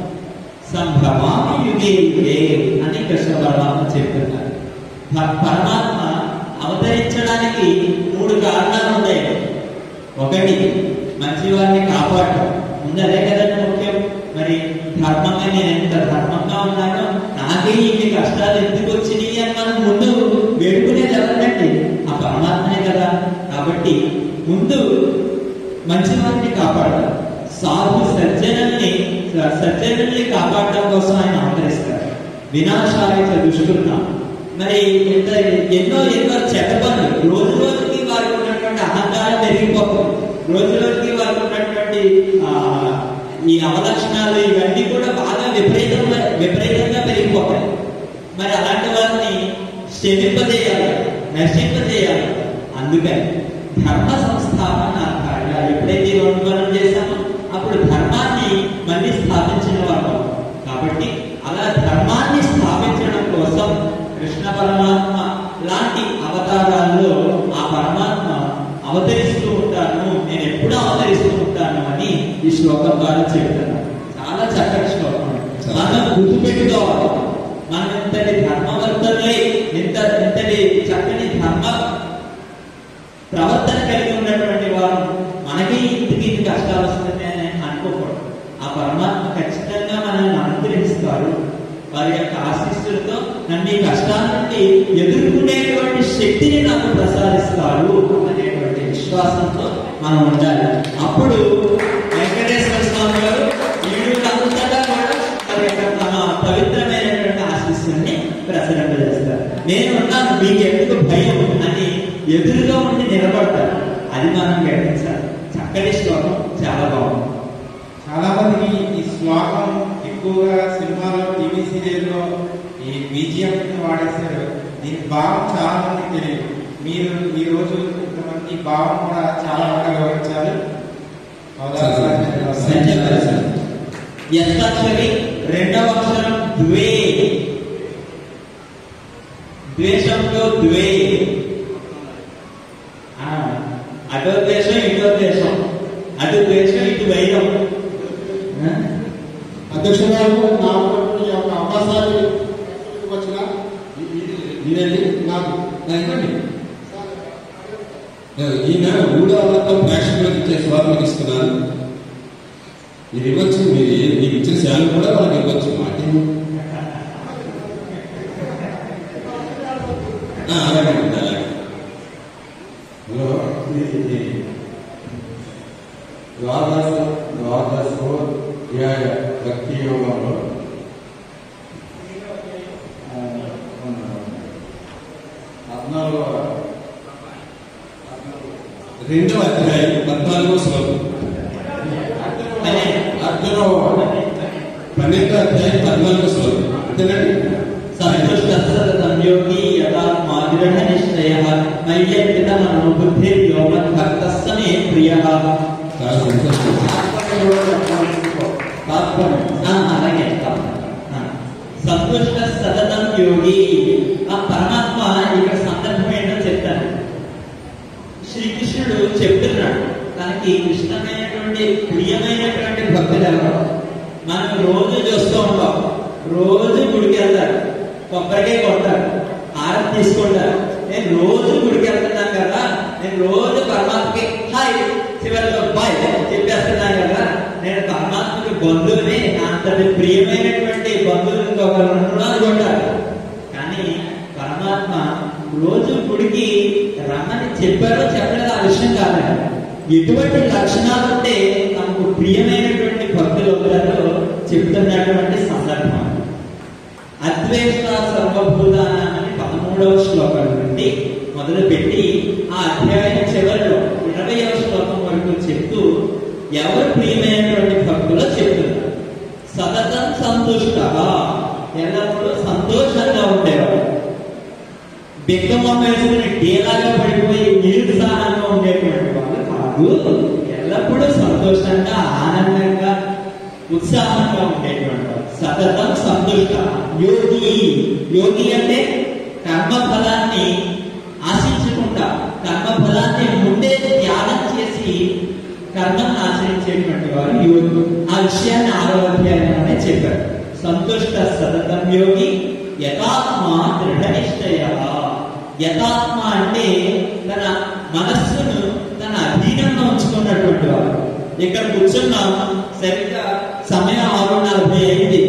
సంభవామి యుగే యుగే అని కృష్ణ పరమాత్మ చెప్తున్నారు ప- పరమాత్మ అవతరించడానికి మూడు కారణాలు ఉన్నాయి ఒకటి మంచి వారిని కాపాడటం ముందు అదే కదండి ముఖ్యం మరి ధర్మంగా నేను ఎంత ధర్మంగా ఉన్నానో నాకే ఇన్ని కష్టాలు ఎందుకు వచ్చినాయి అని మనం ముందు వేడుకునేది ఎవరికండి ఆ పరమాత్మనే కదా కాబట్టి ముందు మంచి వారిని కాపాడాలి సాధు సజ్జనుల్ని సజ్జనుల్ని కాపాడడం కోసం ఆయన అవతరిస్తారు వినాశాయ చ దుష్కృతం మరి ఇంత ఎన్నో ఎన్నో చెడ్డ పనులు రోజు రోజుకి వారికి ఉన్నటువంటి అహంకారం పెరిగిపోతుంది రోజు రోజుకి వారికి ఉన్నటువంటి ఆ, ఈ అవలక్షణాలు ఇవన్నీ కూడా బాగా విపరీతంగా విపరీతంగా పెరిగిపోతాయి మరి అలాంటి వారిని క్షమింపజేయాలి నశింపజేయాలి అందుకని ధర్మ సంస్థాపన అర్థాలుగా ఎప్పుడైతే ఈ రెండు పనులు చేశామో అప్పుడు ధర్మాన్ని మళ్ళీ స్థాపించిన వారు కాబట్టి అలా ధర్మాన్ని స్థాపించడం కోసం కృష్ణ పరమాత్మ లాంటి అవతారాల్లో ఆ పరమాత్మ అవతరిస్తూ ఉంటాను నేను ఎప్పుడూ అవతరిస్తూ ఉంటాను అని ఈ శ్లోకం ద్వారా చెప్తున్నాను చాలా చక్కటి శ్లోకం మనం గుర్తుపెట్టుకోవాలి మనం ఇంతటి ధర్మవర్తనలై ఇంత ఇంతటి చక్కని ధర్మ ప్రవర్తన కలిగి ఉన్నటువంటి వారు మనకి ఇంటికి ఇంటి కష్టాలు వస్తుంది అని అనుకోకూడదు ఆ పరమాత్మ ఖచ్చితంగా మనల్ని అనుగ్రహిస్తారు వారి యొక్క ఆశీస్సులతో నన్ను ఈ కష్టాల నుండి ఎదుర్కొనేటువంటి శక్తిని నాకు ప్రసాదిస్తారు అనేటువంటి విశ్వాసంతో మనం ఉండాలి అప్పుడు వెంకటేశ్వర స్వామి గారు వీళ్ళంతటా కూడా వారి యొక్క తమ పవిత్రమైనటువంటి ఆశీస్సుల్ని ప్రసరింపజేస్తారు నేను ఉన్నాను మీకు ఎందుకు భయం అని ఎదురు ఎదురుగా ఉండి నిలబడతారు అది మనం గ్రహించాలి చక్కటి శ్లోకం చాలా బాగుంది చాలా మందికి ఈ శ్లోకం ఎక్కువగా సినిమాలో టీవీ సీరియల్లో ఈ బీజిఎం వాడేశారు దీని భావం చాలా మందికి తెలియదు మీరు ఈ రోజు ఇంతమంది భావం కూడా చాలా బాగా వివరించాలి నేను చెప్పాను సార్. యస్తాక్షరి రెండవ అక్షరం ద్వే ద్వేషంలో ద్వే ఆ, అటో ద్వేషం ఇటో ద్వేషం అటు ద్వేషం ఇటు వైరం ఆ? అధ్యక్షుడు గారు నాకు ఈ యొక్క అవకాశాన్ని వచ్చిన ఈయనండి నాకు నా ఇవ్వండి ఈయన ఊడవలతో ప్రేక్షకులకు ఇచ్చే స్వామికి ఇస్తున్నాను ఇది ఇవ్వచ్చు మీరు ఏ- మీకు ఇచ్చిన శాలం కూడా వాళ్ళకి ఇవ్వచ్చు మాట ఆ, అలాగే అండి, అలాగే హలో ఇది ద్వాదశ ద్వాదశోధ్యాయ భక్తి యోగంలో ఆ, పద్నాలుగో రెండవ అధ్యాయం పద్నాలుగో శ్లోకం అదే. అర్జున పన్నెండో అధ్యాయం పద్నాలుగో శ్లోకం అంతేనండి సంతుష్ట సంయోగి యథా మాదృఢ నిశ్చయ మయ్యర్పిత మనోబుద్ధిర్యోగం భక్తస్య మే ప్రియ చాలా సంతోషం ఆ, అలాగే ఆ. సంతుష్ట సతతం యోగి ఆ పరమాత్మ ఇక్కడ సందర్భం ఏంటో చెప్తాను శ్రీకృష్ణుడు చెప్తున్నాడు తనకి ఇష్టమైనటువంటి ప్రియమైనటువంటి భక్తులు ఎవరు మనం రోజు చూస్తూ ఉంటాం రోజు గుడికి వెళ్తారు కొబ్బరికాయ కొడతారు హారతి తీసుకుంటారు నేను రోజు గుడికి వెళ్తున్నాను కదా నేను రోజు పరమాత్మకి హాయ్ చివరిలో బాయ్ చెప్పేస్తున్నాను కదా నేను పరమాత్మకి బంధువుని అంతటి ప్రియమైనటువంటి బంధువులు ఇంకొకరు అనుకుంటారు కానీ పరమాత్మ రోజు గుడికి రమ్మని చెప్పారో చెప్పలేదో ఆ విషయం కాదండి ఎటువంటి లక్షణాలు ఉంటే తమకు ప్రియమైనటువంటి భక్తులు ఉంటారో చెప్తున్నటువంటి సందర్భం అద్వేష సర్వభూతాన అని పదమూడవ శ్లోకం నుండి మొదలుపెట్టి ఆ అధ్యాయం చివరిలో ఇరవయవ శ్లోకం వరకు చెప్తూ ఎవరు ప్రియమైనటువంటి భక్తులో చెప్తున్నారు సతతం సంతుష్ట ఎల్లప్పుడూ సంతోషంగా ఉండేవాడు బిక్కమ్మ వేసుకుని డేలాగా పడిపోయి నిరుత్సాహంగా ఉండేటువంటి వాళ్ళు కాదు ఎల్లప్పుడూ సంతోషంగా ఆనందంగా ఉత్సాహంగా ఉండేటువంటి వాడు సతతం సంతుష్ట యోగి యోగి అంటే కర్మఫలాన్ని ఆశించకుండా కర్మఫలాన్ని ముందే త్యాగం చేసి కర్మను ఆచరించేటువంటి వారు యోగి ఆ విషయాన్ని ఆరో అధ్యాయంలోనే చెప్పారు సంతుష్ట సతతం యోగి యథాత్మ దృఢ నిశ్చయ యథాత్మ అంటే తన మనస్సును తన అధీనంలో ఉంచుకున్నటువంటి వారు ఇక్కడ కూర్చున్నాం సరిగ్గా సమయం ఆరు నలభై అయింది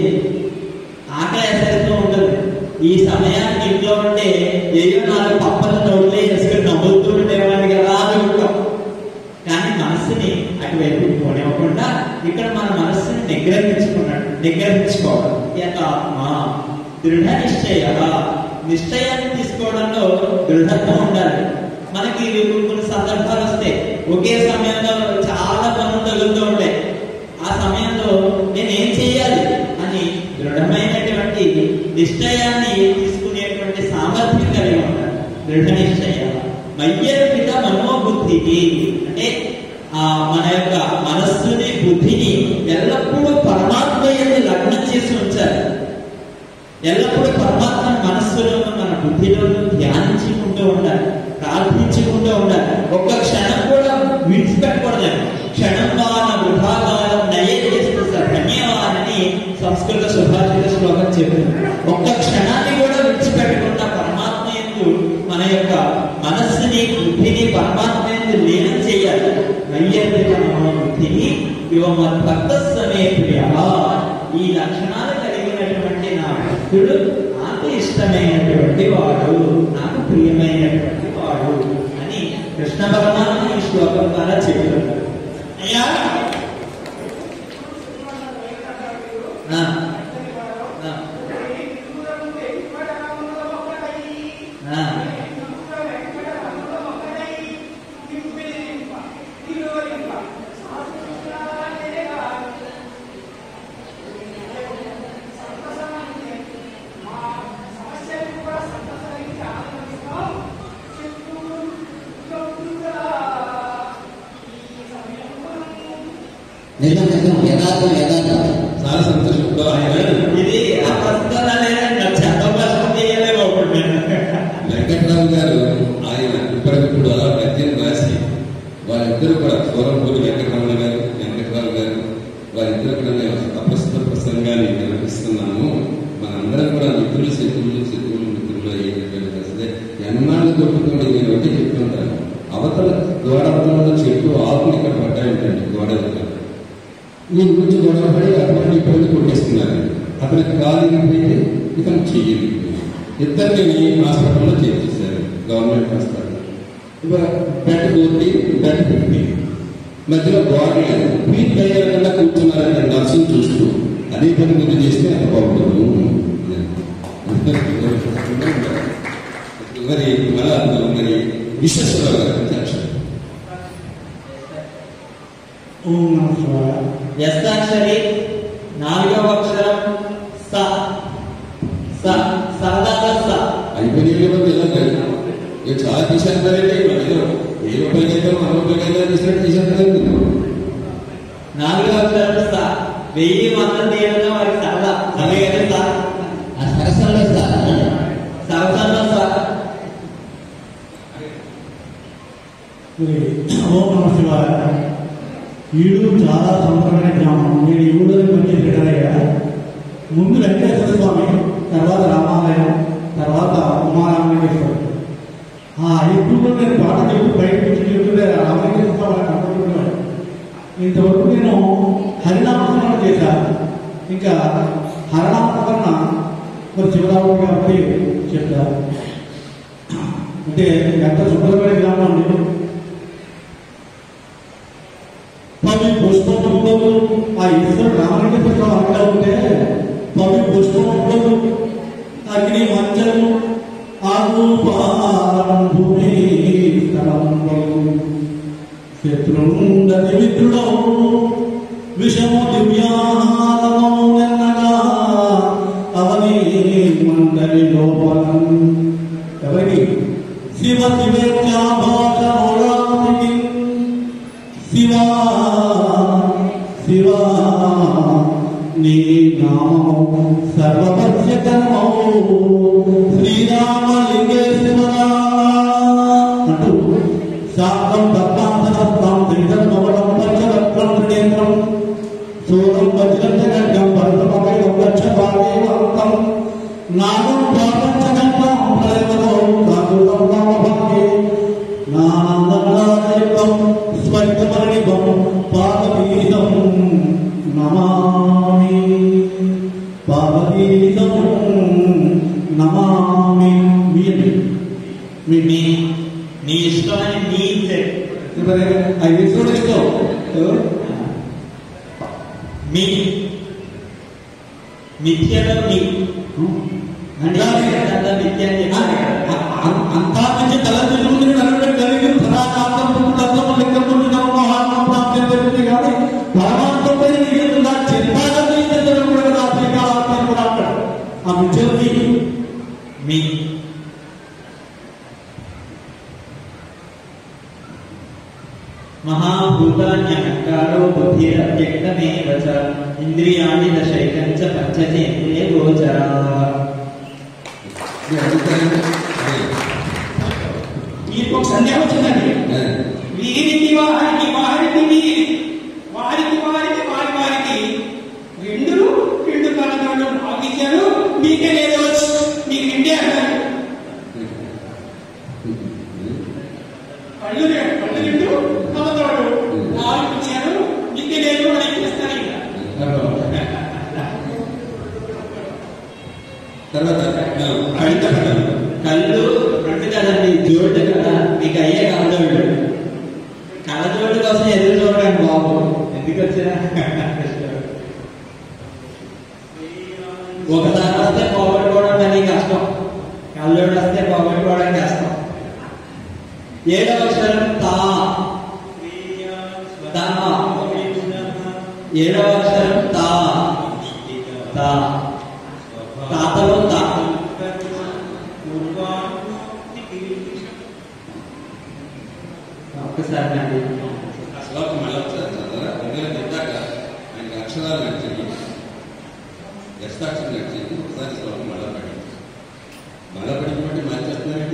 ఆకలి ఎసరిస్తూ ఉంటుంది ఈ సమయానికి ఇంట్లో ఉంటే ఏయో నాలుగు పప్పల నోట్లో వేసుకుని నవ్వుతూ ఉండేవాడిని కదా అని ఉంటాం కానీ మనస్సుని అటువైపు పోనివ్వకుండా ఇక్కడ మన మనస్సుని నిగ్రహించుకున్నాడు నిగ్రహించుకోవడం యథాత్మ దృఢ నిశ్చయ నిశ్చయాన్ని తీసుకోవడంలో దృఢత్వం ఉండాలి మనకి కొన్ని కొన్ని సందర్భాలు వస్తాయి ఒకే సమయంలో చాలా పనులు తగులుతూ ఉంటాయి ఆ సమయంలో నేను ఏం చేయాలి అని దృఢమైనటువంటి నిశ్చయాన్ని తీసుకునేటువంటి సామర్థ్యం కలిగి ఉండాలి దృఢ నిశ్చయ మయ్యర్పిత మనోబుద్ధికి అంటే ఆ మన యొక్క మనస్సుని బుద్ధిని ఎల్లప్పుడూ పరమాత్మ యొక్క లగ్నం చేసి ఉంచాలి ఎల్లప్పుడూ పరమాత్మ మనస్సులోను మన బుద్ధిలోను ధ్యానించుకుంటూ ఉండాలి ప్రార్థించుకుంటూ ఉండాలి ఒక్క క్షణం కూడా విడిచిపెట్టకూడదండి క్షణం వాన వృధాకాలం నయే చేస్తే ధన్యవాదని సంస్కృత సుభాషిత శ్లోకం చెప్తుంది ఒక్క క్షణాన్ని కూడా విడిచిపెట్టకుండా పరమాత్మ ఎందు మన యొక్క మనస్సుని బుద్ధిని పరమాత్మ ఎందు లీనం చేయాలి నయ్యందుక మన బుద్ధిని ఇవ భక్త సమే ప్రియ ఈ లక్షణాలు కలిగినటువంటి నా భక్తుడు నాకు ఇష్టమైనటువంటి వాడు నాకు ప్రియమైనటువంటి వాడు అని కృష్ణ పరమాత్మ ఈ శ్లోకం ద్వారా చెబుతున్నాడు అయ్యా ఆ, ఆ, ఆ, నిజం నిజం యథార్థం యథార్థం చాలా సంతోషంతో ఆయన ఇది ఆ ప్రస్తుతం లేదండి చెత్త భాష తీయలేము అప్పుడు నేను వెంకట్రావు గారు ఆయన ఇప్పటికిప్పుడు అలా పద్యం రాసి వారిద్దరు కూడా సూరంపూడి వెంకటరమణ గారు వెంకట్రావు గారు వారిద్దరు కూడా నేను అప్రస్తుత ప్రసంగాన్ని నిర్వహిస్తున్నాము మనందరం కూడా మిత్రులు శత్రువులు శత్రువులు మిత్రులు అయ్యేటటువంటి పరిస్థితి ఎన్నాళ్ళు దొరుకుతుంది నేను ఒకటి చెప్తుంటాను అవతల గోడ అవతల ఉన్న చెట్టు ఆకులు ఇక్కడ పడ్డాయంటండి గోడ అవతల నీ గురించి గొడవపడి అటువంటి ఇబ్బంది కొట్టేస్తున్నారు అతనికి కాలు ఇరిగిపోయింది ఇతను చెయ్యి ఇద్దరిని హాస్పిటల్లో చేర్చేశారు గవర్నమెంట్ హాస్పిటల్ బెడ్ కొట్టి బెడ్ పెట్టి మధ్యలో గోడ లేదు వీట్ అయ్యారకుండా కూర్చున్నారంటే నర్సులు చూస్తూ అదే పని ముందు చేస్తే అంత బాగుంటుంది మరి మళ్ళా మరి విశ్వేశ్వరరావు గారు అధ్యక్షుడు ఓం నమః శివాయ యస్తాక్షరి నాలుగవ అక్షరం స స సరదాగా స అయిపోయిన మంది ఎలా కాదు ఇక చాలా తీసేస్తారంటే ఏదో ఏ రూపాయలకి అయితే మన రూపాయలకి అయితే తీసినట్టు తీసేస్తారు నాలుగవ అక్షరం స వెయ్యి వందలు తీయడంలో వారికి సరదా అలాగే స ఆ సరసంలో సార్ సరసంలో స మరి ఓం నమ శివాయ ఈడు చాలా సంపన్నమైన గ్రామం నేను ఈ ఊళ్ళో మంచి రిటైర్ ముందు వెంకటేశ్వర స్వామి తర్వాత రామాలయం తర్వాత ఉమారామలింగేశ్వరుడు ఆ ఇప్పుడు నేను పాట చెప్తూ బయటకు వచ్చి చెప్తుంటే రామలింగేశ్వర స్వామి కనపడుతున్నాడు ఇంతవరకు నేను హరినామస్మరణ చేశాను ఇంకా హరనామస్మరణ మరి శివరావు కాబట్టి చెప్తారు అంటే ఎంత శుభ్రమైన గ్రామం అండి పవి పుష్పములు ఆ ఈశ్వరుడు రామలింగేశ్వర స్వామి అక్కడ ఉంటే పవి పుష్పములు అగ్ని మంచము ఆగు పాలం భూమి స్థలంలో శత్రుండది మిత్రుడవు విషము దివ్యాహారము నెన్నగా అవని మండలి లోపలం ఎవరికి శివ శివేచ్ఛాభాషి శివా శివా నీ నామము సర్వపర్యకర్మము శ్రీరామలింగేశ్వరా అంటూ శాంతం దత్తాంతరత్నం త్రిధర్మవడం పంచరత్నం త్రినేత్రం సూరం వజ్రం జగడ్గం భరతమపై లక్ష భాగేవంతం నాగం ప్రాపంచగంతం ప్రళయమతో కాకులం నామభాగ్యే నానందనాదయుక్తం స్వర్గపరిణిభం పాపతీతం నమామి పాపతీతం నమామి మీరు మీ నీ ఇష్టమని నీ చెప్పు. మరి ఐదు చూడు ఇష్టం మీ మిథ్యలో మీ అంటే అంతా మిథ్య అని చెప్పారు కదా. అంతా మంచి తల తిరుగుతుంది నలుగురు కలిగి ఫలాకాంతం తత్వం లింగం మహాత్మ ప్రాప్తి జరుగుతుంది కానీ పరమాత్మపై నీకుందా చింతగా నీకు కూడా నా శ్రీకాళాత్మ కూడా అంటాడు ఆ మిచ్చర్ని మీ మహాభూతాన్యహంకారో బుద్ధిరవ్యక్తమేవ చ ఇంద్రియాణి దశైకం చ పంచచేంద్రియ గోచరా మీకు ఒక సందేహం వచ్చిందండి వీరికి వారికి వారికి వీరి వారికి వారికి వారి వారికి రెండు రెండు కళలు ఆగించారు మీకే లేదు మీకు రెండే అన్నారు కళ్ళు రెండు కళ్ళు రెండు కమతోడు నాలుగు ఇచ్చారు మీకే లేదు అని చెప్పేస్తారు ఇంకా తర్వాత కవిత కథలు కళ్ళు రెండు కదండి జోడు కదా మీకు అయ్యే కళ్ళజోడు కళ్ళజోడు కోసం ఎదురు చూడండి బాబు ఎందుకు వచ్చినా ఒకసారి వస్తే పోగొట్టుకోవడం అనేది కష్టం కళ్ళజోడు వస్తే పోగొట్టుకోవడం కష్టం ఏడవ అక్షరం తా తా. ఏడవ అక్షరం తా తా తాతలో తా ఒక్కసారి అండి శ్లోకం మళ్ళీ ఒకసారి చదవరా? ఎందుకంటే ఇందాక అక్షరాలు నచ్చింది ఎస్తాక్షరం నచ్చింది ఒకసారి శ్లోకం మళ్ళా పడి మళ్ళా పడినటువంటి మార్చేస్తున్నారండి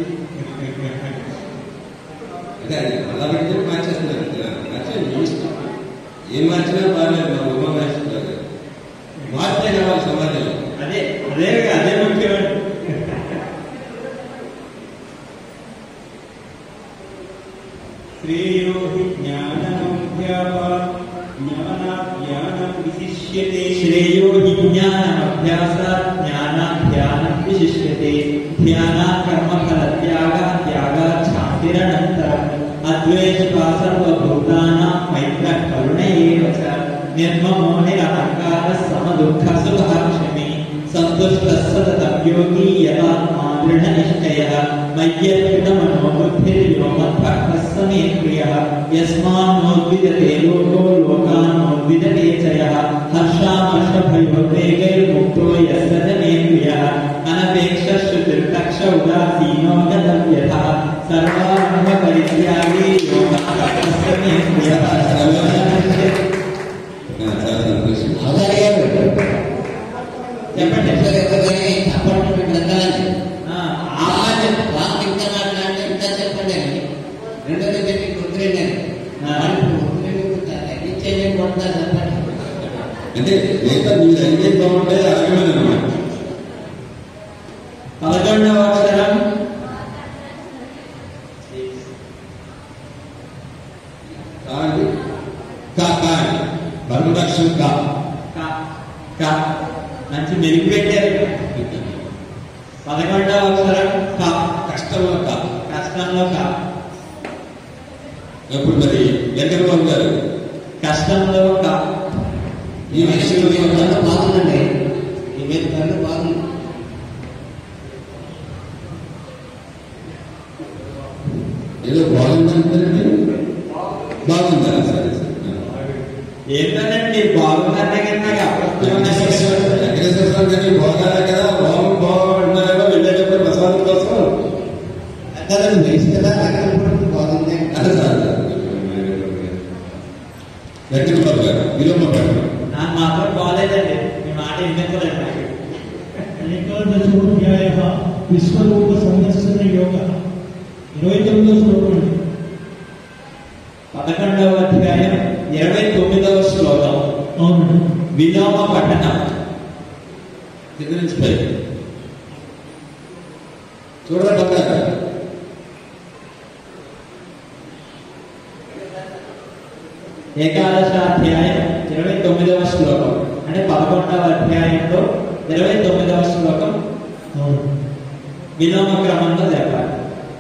అంటే అది మళ్ళా పడితే మార్చేస్తున్నారు నచ్చండి మీ ఇష్టం ఏం మార్చినా బాగాలేదు మా ఉమా మహేశ్వర గారు మార్చే కావాలి సమాజంలో అదే అదే అదే ముఖ్యమండి श्रेयो हि ज्ञानमभ्यापात् ज्ञानाज्ञानं विशिष्यते श्रेयो हि ज्ञानमभ्यासात् ज्ञानाध्यानं विशिष्यते ध्यानात् कर्मफलत्यागात् त्यागात् शान्तिरनन्तरम् अद्वेषपा सर्वभूतानां मैत्रः करुण एव च निर्ममो निरहङ्कारः समदुःखसुखक्षमी सन्तुष्टः सततं योगी यदात्मा दृढनिश्चयः मय्यर्पितमनोबुद्धिर्यो मद्भक्तः स मे प्रियः यस्मान्नोद्विजते लोको लोकान्नोद्विजते च यः हर्षामर्षभयोद्वेगैर्मुक्तो यस्य च मे प्रियः अनपेक्षश्रुतिर्दक्ष उदासीनो गतव्यथः सर्वारम्भपरित्यागी यो मद्भक्तः स मे प्रियः ఆ, చాలా సంతోషం అవతారి గారు చెప్పండి చెప్పగానే అప్పటి గ్రంథాలని ఆ, ఆ రామ్ ఇంకా మాట్లాడితే ఇంకా చెప్పండి అని రెండో దగ్గర వదిలేండి ఇచ్చేది కొడతా చెప్పండి అంటే మిగతా మీరు అడిగే బాగుంటే అడగమని అనమాట పదకొండవ అక్షరం కాదు కా కా అని. పరమదక్షం కా క క మంచి మెరుగు పెట్టారు పదకొండవ అక్షరం క కష్టంలో కా కష్టంలో క ఇప్పుడు మరి వెంకటబాబు గారు కష్టంలో క ఈ విషయంలో మీ కన్ను బాగుందండి ఈ మీద కన్ను బాగుంది ఏదో బాగుందంటారండి బాగుందా సరే సరే ఏంటండి బాగుందన్న కిందగా వెంకటేశ్వర స్వామి గారి బాగారా కదా బాగు బాగుంటున్నారేమో వెళ్ళేటప్పుడు ప్రసాదం కోసం కదండి తెలుసు కదా అక్కడ బాగుంది అదే సార్ వెంకటబాబు గారు విలోమ పడడం నాకు మాత్రం బాగాలేదండి మీ మాట వినిపించలేదు నాకు ఏకాదశోధ్యాయ విశ్వరూప సందర్శన యోగ ఇరవై తొమ్మిదో శ్లోకం అండి పదకొండవ అధ్యాయం ఇరవై తొమ్మిదవ శ్లోకం అవునండి విలోమ పట్టణం కింద నుంచి పై చూడరా బంగారు ఏకాదశాధ్యాయం ఇరవై తొమ్మిదవ శ్లోకం అంటే పదకొండవ అధ్యాయంలో ఇరవై తొమ్మిదవ శ్లోకం అవును విలోమ క్రమంలో చెప్పాలి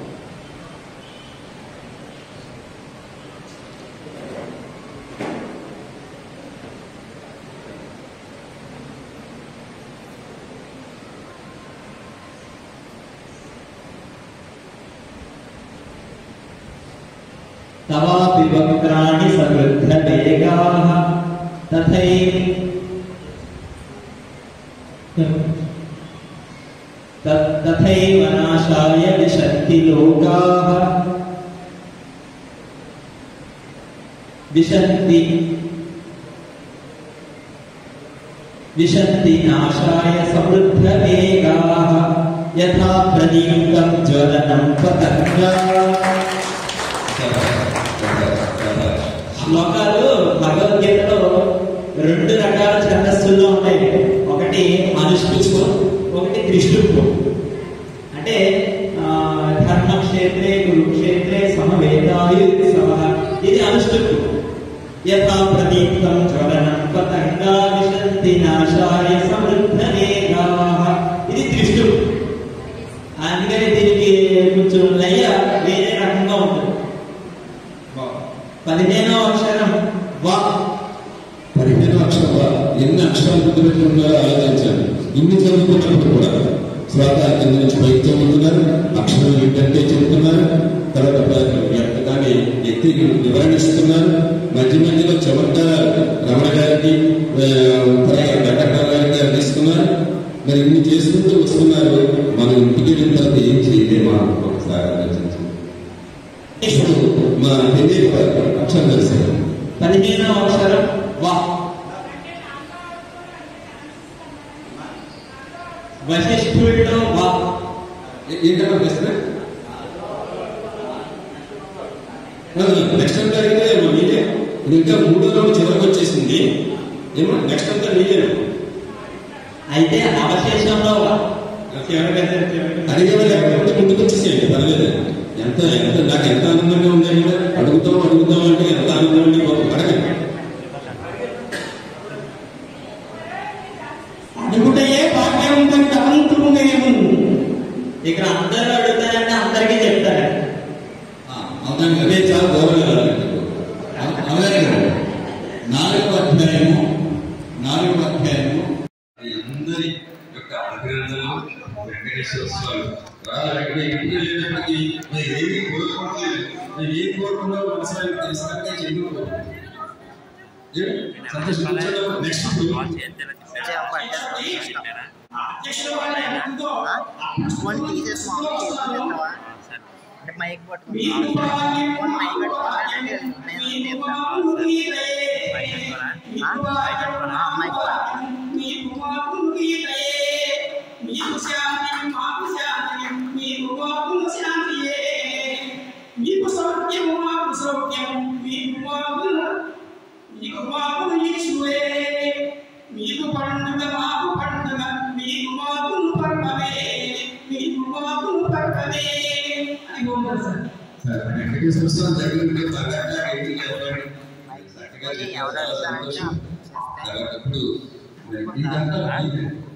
तवापि वक्त्राणि समृद्धवेगाः तथैव तत्- तथैव नाशाय विशन्ति लोकाः विशन्ति विशन्ति नाशाय समृद्धवेगाः यथा प्रदीप्तं ज्वलनं पतङ्गा శ్లోకాలు భగవద్గీతలో రెండు రకాల ఛందస్సుల్లో ఉన్నాయి ఒకటి అనుష్ఠుప్పు ఒకటి త్రిష్టుప్పు అంటే ఆ, ధర్మక్షేత్రే కురుక్షేత్రే సమవేదాయు సమ ఇది అనుష్ఠుప్పు యథా ప్రదీప్తం జ్వలనం పతంగా విశంతి నాశాయ సమృద్ధ ఇది త్రిష్టుప్పు అందుకని దీనికి కొంచెం లయ వేరే రకంగా ఉంటుంది పదిహేనవ అక్షరం వా పదిహేను అక్షరం వా. ఎన్ని అక్షరాలు గుర్తుపెట్టుకున్నారో ఆలోచించాను ఇన్ని చదువుతున్నప్పుడు కూడా స్వాత కింద నుంచి పైకి చదువుతున్నారు అక్షరం ఏంటంటే చెబుతున్నారు తర్వాత ప- దాన్ని ఎత్తి వివరణిస్తున్నారు మధ్య మధ్యలో చమత్కారాలు రమణ గారికి ఆ, తర్వాత వెంకటరావు గారికి అందిస్తున్నారు మరి ఇన్ని చేసుకుంటూ వస్తున్నారు మనం ఇంటికి వెళ్ళిన తర్వాత ఏం చేయలేమా ఒకసారి ఆలోచించాలి ఇప్పుడు మా తెలియ అక్షరం తెలిసారు పదిహేనవ అక్షరం వా వశిష్ఠుడిలో వా ఏ- ఏంటమ్మా ప్రశ్న నెక్స్ట్ అంతా అడిగితే ఏమో మీరే ఇది ఇంకా మూడో రౌండ్ చివరికి వచ్చేసింది ఏమో నెక్స్ట్ అంతా మీరేమో అయితే అవశేషంలో వా అడిగే వాళ్ళు ఎక్కడికి ముందుకు వచ్చేసేయండి పర్లేదు ఎంత ఎంత నాకు ఎంత ఆనందంగా ఉందండి అడుగుతాం అడుగుతాం అంటే ఎంత ఆనందం అండి బాబు అడగండి అడుగుటయే భాగ్యవంతుడి అనంతుడేము ఇక్కడ అందరూ అడుగుతారంటే అందరికీ చెప్తారు అవునండి అదే చాలా గౌరవంగా రాలండి. అవగారి గారు నాలుగవ అధ్యాయము నాలుగవ అధ్యాయము మీ అందరి యొక్క అభినందనలు వెంకటేశ్వర స్వామి రాళ్ళ వెంకట ఇంటికి వెళ్ళేటప్పటికి నేను ఏమీ కోరుకోవట్లేదు నేను ఏం కోరుకున్నా మనసారి తెలిసినట్టే చెందుకో సంతోషం నెక్స్ట్ అధ్యక్షుల వల్ల ఎంతో ఫోన్ తీసేసి మామూలు చేసేస్తావా అంటే మైక్ పట్టుకుని మీకు భాగ్యం ఫోన్ మైక్ పెట్టుకున్నా భాగ్యం, నేను మీకు చెప్తాను మాకులుగీరే. మైక్ పెట్టుకున్నా మైక్ మీకు మాకులుగీరే. మీకు శాంతి మాకు శాంతి మీకు మాకు శాంతియే మీకు సౌఖ్యం మాకు సౌఖ్యం మీకు మాకు మీకు మాకు ఈశ్వరే మీకు పండుగ మాకు పండుగ మీకు మాకు పర్వమే మీకు మాకు పర్వమే అని గోపాల్ సార్ వెంకటేశ్వర స్వామి దగ్గర ఉంటే బంగారుగా రేటింగ్ ఇవ్వండి. చక్కగా ఎవరు చాలా అడుగుతారంటే సంతోషం. అలాంటప్పుడు ఇదంతా